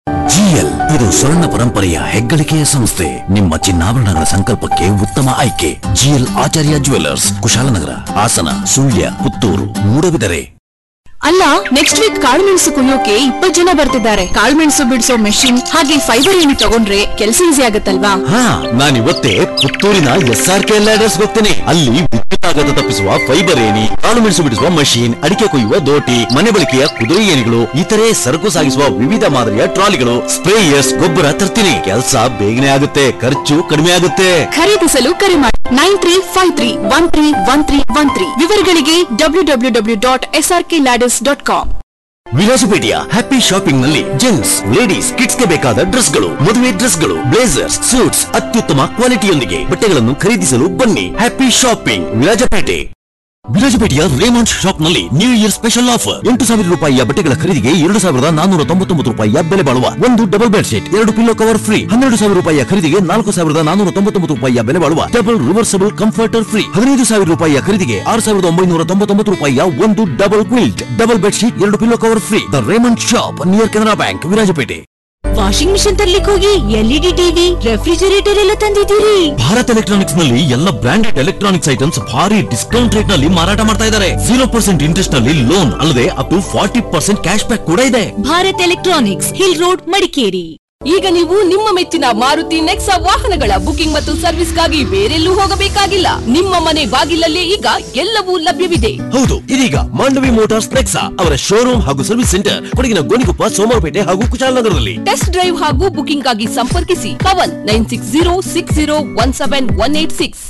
ಜಿಎಲ್ ಇದು ಸ್ವರ್ಣ ಪರಂಪರೆಯ ಹೆಗ್ಗಳಿಕೆಯ ಸಂಸ್ಥೆ ನಿಮ್ಮ ಚಿನ್ನಾಭರಣಗಳ ಸಂಕಲ್ಪಕ್ಕೆ ಉತ್ತಮ ಆಯ್ಕೆ ಜಿಎಲ್ ಆಚಾರ್ಯ ಜುವೆಲ್ಲರ್ಸ್ ಕುಶಾಲನಗರ ಹಾಸನ ಸುಳ್ಯ ಪುತ್ತೂರು ಮೂಡಬಿದರೆ ಅಲ್ಲ ನೆಕ್ಸ್ಟ್ ವೀಕ್ ಕಾಳುಮೆಣಸು ಕುಯ್ಯೋಕೆ ಇಪ್ಪತ್ ಜನ ಬರ್ತಿದ್ದಾರೆ ಕಾಳುಮೆಣಸು ಬಿಡಿಸೋ ಮೆಷಿನ್ ಹಾಗೆ ಫೈಬರ್ ಏಣಿ ತಗೊಂಡ್ರೆ ಕೆಲಸ ಈಸಿ ಆಗತ್ತಲ್ವಾ ಹಾ ನಾನಿವತ್ತೇ ಪುತ್ತೂರಿನ ಎಸ್ ಆರ್ ಕೆ ಲ್ಯಾಡರ್ಸ್ ಹೋಗ್ತೇನೆ ಅಲ್ಲಿ ವಿದ್ಯುತ್ ಆಘಾತ ತಪ್ಪಿಸುವ ಫೈಬರ್ ಏಣಿ ಕಾಳು ಮೆಣಸು ಬಿಡಿಸುವ ಮಷೀನ್ ಅಡಿಕೆ ಕೊಯ್ಯುವ ದೋಟಿ ಮನೆ ಬಳಕೆಯ ಕುದುರೆ ಏಣಿಗಳು ಇತರೆ ಸರಕು ಸಾಗಿಸುವ ವಿವಿಧ ಮಾದರಿಯ ಟ್ರಾಲಿಗಳು ಸ್ಪ್ರೇಯರ್ಸ್ ಗೊಬ್ಬರ ತರ್ತೀನಿ ಕೆಲಸ ಬೇಗನೆ ಆಗುತ್ತೆ ಖರ್ಚು ಕಡಿಮೆ ಆಗುತ್ತೆ ಖರೀದಿಸಲು ಕರೆ ಮಾಡಿ nine three five three one three one three one three ವಿವರಗಳಿಗೆ W W W dot S R K ladders dot com ವಿಲಾಸಪೇಟೆಯ ಹ್ಯಾಪಿ ಶಾಪಿಂಗ್ ನಲ್ಲಿ ಜೆಂಟ್ಸ್ ಲೇಡೀಸ್ ಕಿಡ್ಸ್ ಗೆ ಬೇಕಾದ ಡ್ರೆಸ್ಗಳು ಮದುವೆ ಡ್ರೆಸ್ಗಳು ಬ್ಲೇಸರ್ಸ್ ಸೂಟ್ಸ್ ಅತ್ಯುತ್ತಮ ಕ್ವಾಲಿಟಿಯೊಂದಿಗೆ ಬಟ್ಟೆಗಳನ್ನು ಖರೀದಿಸಲು ಬನ್ನಿ ಹ್ಯಾಪಿ ಶಾಪಿಂಗ್ ವಿರಾಜಪೇಟೆ ವಿರಾಜಪೇಟೆಯ ರೇಮಂಡ್ ಶಾಪ್ ನಲ್ಲಿ ನ್ಯೂ ಇಯರ್ ಸ್ಪೆಷಲ್ ಆಫರ್ ಎಂಟು ಸಾವಿರ ರೂಪಾಯಿಯ ಬಟ್ಟೆಗಳ ಖರೀದಿಗೆ ಎರಡು ಸಾವಿರದ ನಾನೂರ ತೊಂಬತ್ತೊಂಬತ್ತು ರೂಪಾಯಿಯ ಬೆಲೆ ಬಾಳುವ ಒಂದು ಡಬಲ್ ಬೆಡ್ ಶೀಟ್ ಎರಡು ಪಿಲ್ಲೋ ಕವರ್ ಫ್ರೀ ಹನ್ನೆರಡು ಸಾವಿರ ರೂಪಾಯಿಯ ಖರೀದಿಗೆ ನಾಲ್ಕು ಸಾವಿರದ ನಾನೂರ ತೊಂಬತ್ತೊಂಬತ್ತು ರೂಪಾಯಿಯ ಬೆಲೆ ಬಾಳುವ ಡಬಲ್ ರಿವರ್ಸಬಲ್ ಕಂಫರ್ಟರ್ ಫ್ರೀ ಹದಿನೈದು ಸಾವಿರ ರೂಪಾಯಿಯ ಖರೀದಿಗೆ ಆರು ಸಾವಿರದ ಒಂಬೈನೂರ ತೊಂಬತ್ತೊಂಬತ್ತು ರೂಪಾಯಿಯ ಒಂದು double quilt double bed sheet ಎರಡು pillow cover free the Raymond shop near Canara bank Virajpet washing machine ತರ್ಲಿಕ್ಕೆ ಹೋಗಿ ಎಲ್ಇಡಿ ಟಿವಿ ರೆಫ್ರಿಜರೇಟರ್ ಎಲ್ಲ ತಂದಿದ್ದೀರಿ ಭಾರತ್ ಎಲೆಕ್ಟ್ರಾನಿಕ್ಸ್ ನಲ್ಲಿ ಎಲ್ಲ ಬ್ರಾಂಡೆಡ್ ಎಲೆಕ್ಟ್ರಾನಿಕ್ಸ್ ಐಟಮ್ಸ್ ಭಾರಿ ಡಿಸ್ಕೌಂಟ್ ರೇಟ್ ನಲ್ಲಿ ಮಾರಾಟ ಮಾಡ್ತಾ ಇದ್ದಾರೆ ಜೀರೋ ಪರ್ಸೆಂಟ್ ಇಂಟ್ರೆಸ್ಟ್ ನಲ್ಲಿ ಲೋನ್ ಅಲ್ಲದೆ up to forty percent cash back ಕೂಡ ಇದೆ Bharat electronics hill road Madikeri ಈಗ ನೀವು ನಿಮ್ಮ ಮೆಚ್ಚಿನ ಮಾರುತಿ ನೆಕ್ಸಾ ವಾಹನಗಳ ಬುಕಿಂಗ್ ಮತ್ತು ಸರ್ವಿಸ್ಗಾಗಿ ಬೇರೆಲ್ಲೂ ಹೋಗಬೇಕಾಗಿಲ್ಲ ನಿಮ್ಮ ಮನೆ ಬಾಗಿಲಲ್ಲೇ ಈಗ ಎಲ್ಲವೂ ಲಭ್ಯವಿದೆ ಹೌದು ಇದೀಗ ಮಾಂಡವಿ ಮೋಟಾರ್ಸ್ ನೆಕ್ಸಾ ಅವರ ಶೋರೂಮ್ ಹಾಗೂ ಸರ್ವಿಸ್ ಸೆಂಟರ್ ಕೊಡಗಿನ ಗೋಣಿಕೊಪ್ಪ ಸೋಮವಾರಪೇಟೆ ಹಾಗೂ ಕುಶಾಲನಗರದಲ್ಲಿ ಟೆಸ್ಟ್ ಡ್ರೈವ್ ಹಾಗೂ ಬುಕಿಂಗ್ ಆಗಿ ಸಂಪರ್ಕಿಸಿ Pavan nine six zero six zero one seven one eight six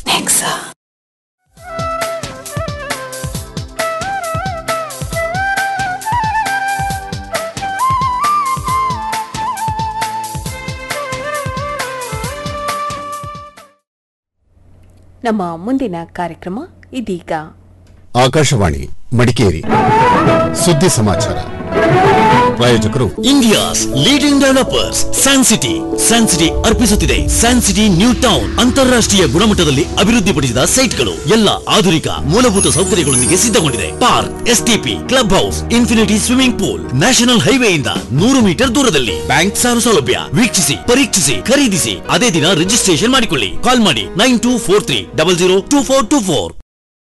ನಮ್ಮ ಮುಂದಿನ ಕಾರ್ಯಕ್ರಮ ಇದೀಗ ಆಕಾಶವಾಣಿ ಮಡಿಕೇರಿ ಸುದ್ದಿ ಸಮಾಚಾರ ಪ್ರಾಯೋಜಕರು India's leading developers San City San City ಅರ್ಪಿಸುತ್ತಿದೆ ಸ್ಯಾನ್ ಸಿಟಿ ನ್ಯೂ ಟೌನ್ ಅಂತಾರಾಷ್ಟ್ರೀಯ ಗುಣಮಟ್ಟದಲ್ಲಿ ಅಭಿವೃದ್ಧಿಪಡಿಸಿದ ಸೈಟ್ಗಳು ಎಲ್ಲ ಆಧುನಿಕ ಮೂಲಭೂತ ಸೌಕರ್ಯಗಳೊಂದಿಗೆ ಸಿದ್ಧಗೊಂಡಿದೆ park STP club house infinity swimming pool national ಹೈವೇಯಿಂದ ನೂರು ಮೀಟರ್ ದೂರದಲ್ಲಿ ಬ್ಯಾಂಕ್ ಸಾಲ ಸೌಲಭ್ಯ ವೀಕ್ಷಿಸಿ ಪರೀಕ್ಷಿಸಿ ಖರೀದಿಸಿ ಅದೇ ದಿನ ರಿಜಿಸ್ಟ್ರೇಷನ್ ಮಾಡಿಕೊಳ್ಳಿ ಕಾಲ್ ಮಾಡಿ nine two four three double zero two four two four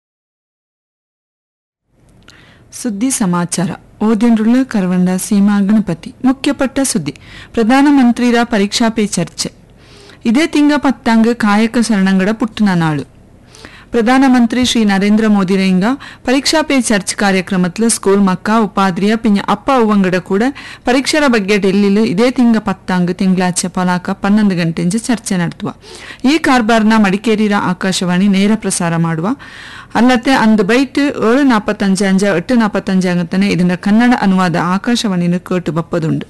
ಸುದ್ದಿ ಸಮಾಚಾರ ಓದಿನ್ರುಳ್ಳ ಕರವಂಡ ಸೀಮಾ ಗಣಪತಿ ಮುಖ್ಯಪಟ್ಟ ಸುದ್ದಿ ಪ್ರಧಾನಮಂತ್ರಿರ ಪರೀಕ್ಷಾ ಪೇ ಚರ್ಚೆ ಇದೇ ತಿಂಗ ಪತ್ತಾಂಗ ಕಾಯಕ ಶರಣಂಗಡ ಪುಟ್ಟನ ನಾಳು ಪ್ರಧಾನಮಂತ್ರಿ ಶ್ರೀ ನರೇಂದ್ರ மோடி ரைங்க பரீட்சா பே சர்ச் ಕಾರ್ಯಕ್ರಮத்தில் ಸ್ಕೂಲ್ ಮಕ್ಕ ಉಪಾಧ್ರಿಯ ಪಿಂಜ ಅಪ್ಪ ಅವ್ವಂಗಡ ಕೂಡ ಪರೀಕ್ಷರ ಬಗ್ಗೆ ಡೆಲ್ಲಿಲು ಇದೇ ತಿಂಗ ಪತ್ತಾಂಗ ತಿಂಗಳಾಚೆ ಪಲಾಕ ಪನ್ನೊಂದು ಗಂಟೆಂಜ ಚರ್ಚೆ ನಡೆದುವ ಈ ಕಾರ್ಬಾರ್ನ ಮಡಿಕೇರಿರ ಆಕಾಶವಾಣಿ ನೇರ ಪ್ರಸಾರ ಮಾಡುವ ಅಲ್ಲತ್ತೆ ಅಂದು ಬೈಟ್ ಏಳು ನಾಪತ್ತಂಜು ಅಂಜ ಎಟ್ಟು ನಾಪತ್ತಂಜು ಆಗತ್ತನೆ ಇದನ್ನ ಕನ್ನಡ ಅನುವಾದ ಆಕಾಶವಾಣಿನ ಕೇಟು ಬಪ್ಪದುಂಡು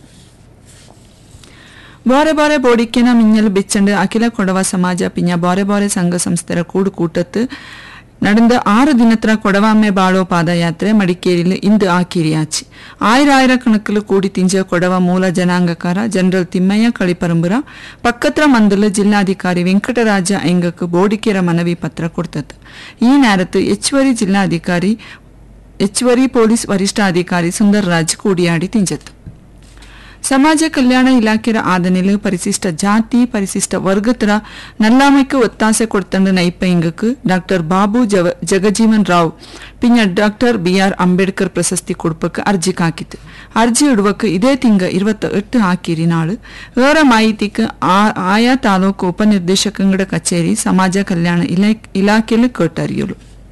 ಬಾರೆ ಬಾರೆ ಬೋಡಿಕ್ಕೆನ ಮಿಂಜಲು ಬೆಚ್ಚಂಡು ಅಖಿಲ ಕೊಡವ ಸಮಾಜ ಪಿಂಜ ಬಾರೆ ಬಾರೆ ಸಂಘ ಸಂಸ್ಥೆರ ಕೂಡು ಕೂಟತ್ತು நடந்த ஆறு தினத்துல கொடவாமை பாலோ பாதயாத்திரை மடிக்கேரியில் இந்து ஆக்கிரியாச்சு ஆயிர ஆயிரக்கணக்கில் கூடி திஞ்ச கொடவ மூல ಜನಾಂಗಕಾರ ಜನರಲ್ ತಿಮ್ಮಯ್ಯ ಕಳಿಪರಂಬುರ ಪಕ್ಕತ್ರ ಮಂದಲ ಜಿಲ್ಲಾಧಿಕಾರಿ ವೆಂಕಟರಾಜ ಐಂಗಕ್ಕೆ ಬೋಡಿಕೆರ ಮನವಿ ಪತ್ರ ಕೊಡ್ತದ ಈ ನೇರತ್ತು ಹೆಚ್ಚುವರಿ ಜಿಲ್ಲಾಧಿಕಾರಿ ಹೆಚ್ಚುವರಿ ಪೊಲೀಸ್ ವರಿಷ್ಠಾಧಿಕಾರಿ ಸುಂದರ್ ರಾಜ್ ಕೂಡಿಯಾಡಿ ತಿಂಜತ್ತು ಸಮಾಜ ಕಲ್ಯಾಣ ಇಲಾಖೆಯ ಆದನೆಲು ಪರಿಶಿಷ್ಟ ಜಾತಿ ಪರಿಶಿಷ್ಟ ವರ್ಗತರ ನಲ್ಲಾಮೈக்கு ಒತ್ತಾಸೆ ಕೊಡ್ತಂಡ ನೈಪ ಇಂಗಕ್ಕೆ ಡಾಕ್ಟರ್ ಬಾಬು ಜವ ಜಗಜೀವನ್ ರಾವ್ ಪಿಂಜ ಡಾಕ್ಟರ್ ಬಿ ಆರ್ ಅಂಬೇಡ್ಕರ್ ಪ್ರಶಸ್ತಿ ಕೊಡ್ಪಕ್ಕೆ ಅರ್ಜಿ ಹಾಕಿತ್ತು ಅರ್ಜಿ ಇಡುವಕ್ಕೆ ಇದೇ ತಿಂಗ இருபத்தி எட்டு ಹಾಕಿರಿ ನಾಳು வேற ಮಾಹಿತಿக்கு ಆಯಾ ತಾಲೂಕು ಉಪನಿರ್ದೇಶಕಂಗಡ ಕಚೇರಿ ಸಮಾಜ ಕಲ್ಯಾಣ ಇಲಾಖೆಯಲ್ಲಿ ಕೇಟರಿಯಲು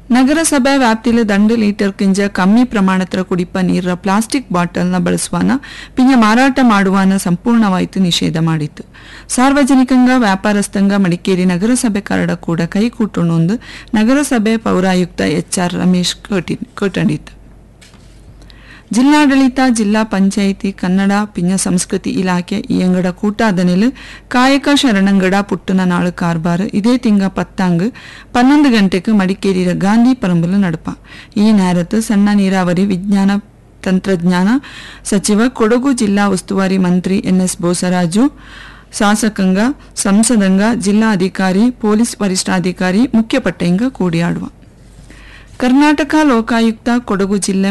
ನಗರಸಭೆ ವ್ಯಾಪ್ತಿಯಲ್ಲಿ ದಂಡು ಲೀಟರ್ಕಿಂತ ಕಮ್ಮಿ ಪ್ರಮಾಣದ ಕುಡಿಪ ನೀರ ಪ್ಲಾಸ್ಟಿಕ್ ಬಾಟಲ್ನ ಬಳಸುವಾನ ಪಿಂಜ ಮಾರಾಟ ಮಾಡುವಾನ ಸಂಪೂರ್ಣವಾಯಿತು ನಿಷೇಧ ಮಾಡಿತ್ತು ಸಾರ್ವಜನಿಕಂಗ ವ್ಯಾಪಾರಸ್ಥಂಗ ಮಡಿಕೇರಿ ನಗರಸಭೆ ಕರಡ ಕೂಡ ಕೈಕೂಟುಣೊಂದು ನಗರಸಭೆ ಪೌರಾಯುಕ್ತ ಎಚ್ ಆರ್ ರಮೇಶ್ ಕೋಟಂಡಿತ್ತು ಜಿಲ್ಲಾಡಳಿತ ಜಿಲ್ಲಾ ಪಂಚಾಯಿತಿ ಕನ್ನಡ ಪಿಂಜ ಸಂಸ್ಕೃತಿ ಇಲಾಖೆ ಈ ಅಂಗಡ ಕೂಟಾದನೆಲು ಕಾಯಕ ಶರಣಂಗಡ ಪುಟ್ಟನ ನಾಳು ಕಾರ್ಬಾರ್ ಇದೇ ತಿಂಗ ಪತ್ತಾಂಗ್ ಪನ್ನೊಂದು ಗಂಟೆಗೆ ಮಡಿಕೇರಿಯ ಗಾಂಧಿ ಪರಂಬಲು ನಡಪ ಈ ನೇರತ್ತು ಸಣ್ಣ ನೀರಾವರಿ ವಿಜ್ಞಾನ ತಂತ್ರಜ್ಞಾನ ಸಚಿವ ಕೊಡಗು ಜಿಲ್ಲಾ ಉಸ್ತುವಾರಿ ಮಂತ್ರಿ ಎನ್ಎಸ್ ಬೋಸರಾಜು ಶಾಸಕಾಂಗ ಸಂಸದಂಗ ಜಿಲ್ಲಾಧಿಕಾರಿ ಪೊಲೀಸ್ ವರಿಷ್ಠಾಧಿಕಾರಿ ಮುಖ್ಯ ಪಟ್ಟೆಂಗ ಕೂಡಿಯಾಡುವ ಕರ್ನಾಟಕ ಲೋಕಾಯುಕ್ತ ಕೊಡಗು ಜಿಲ್ಲೆ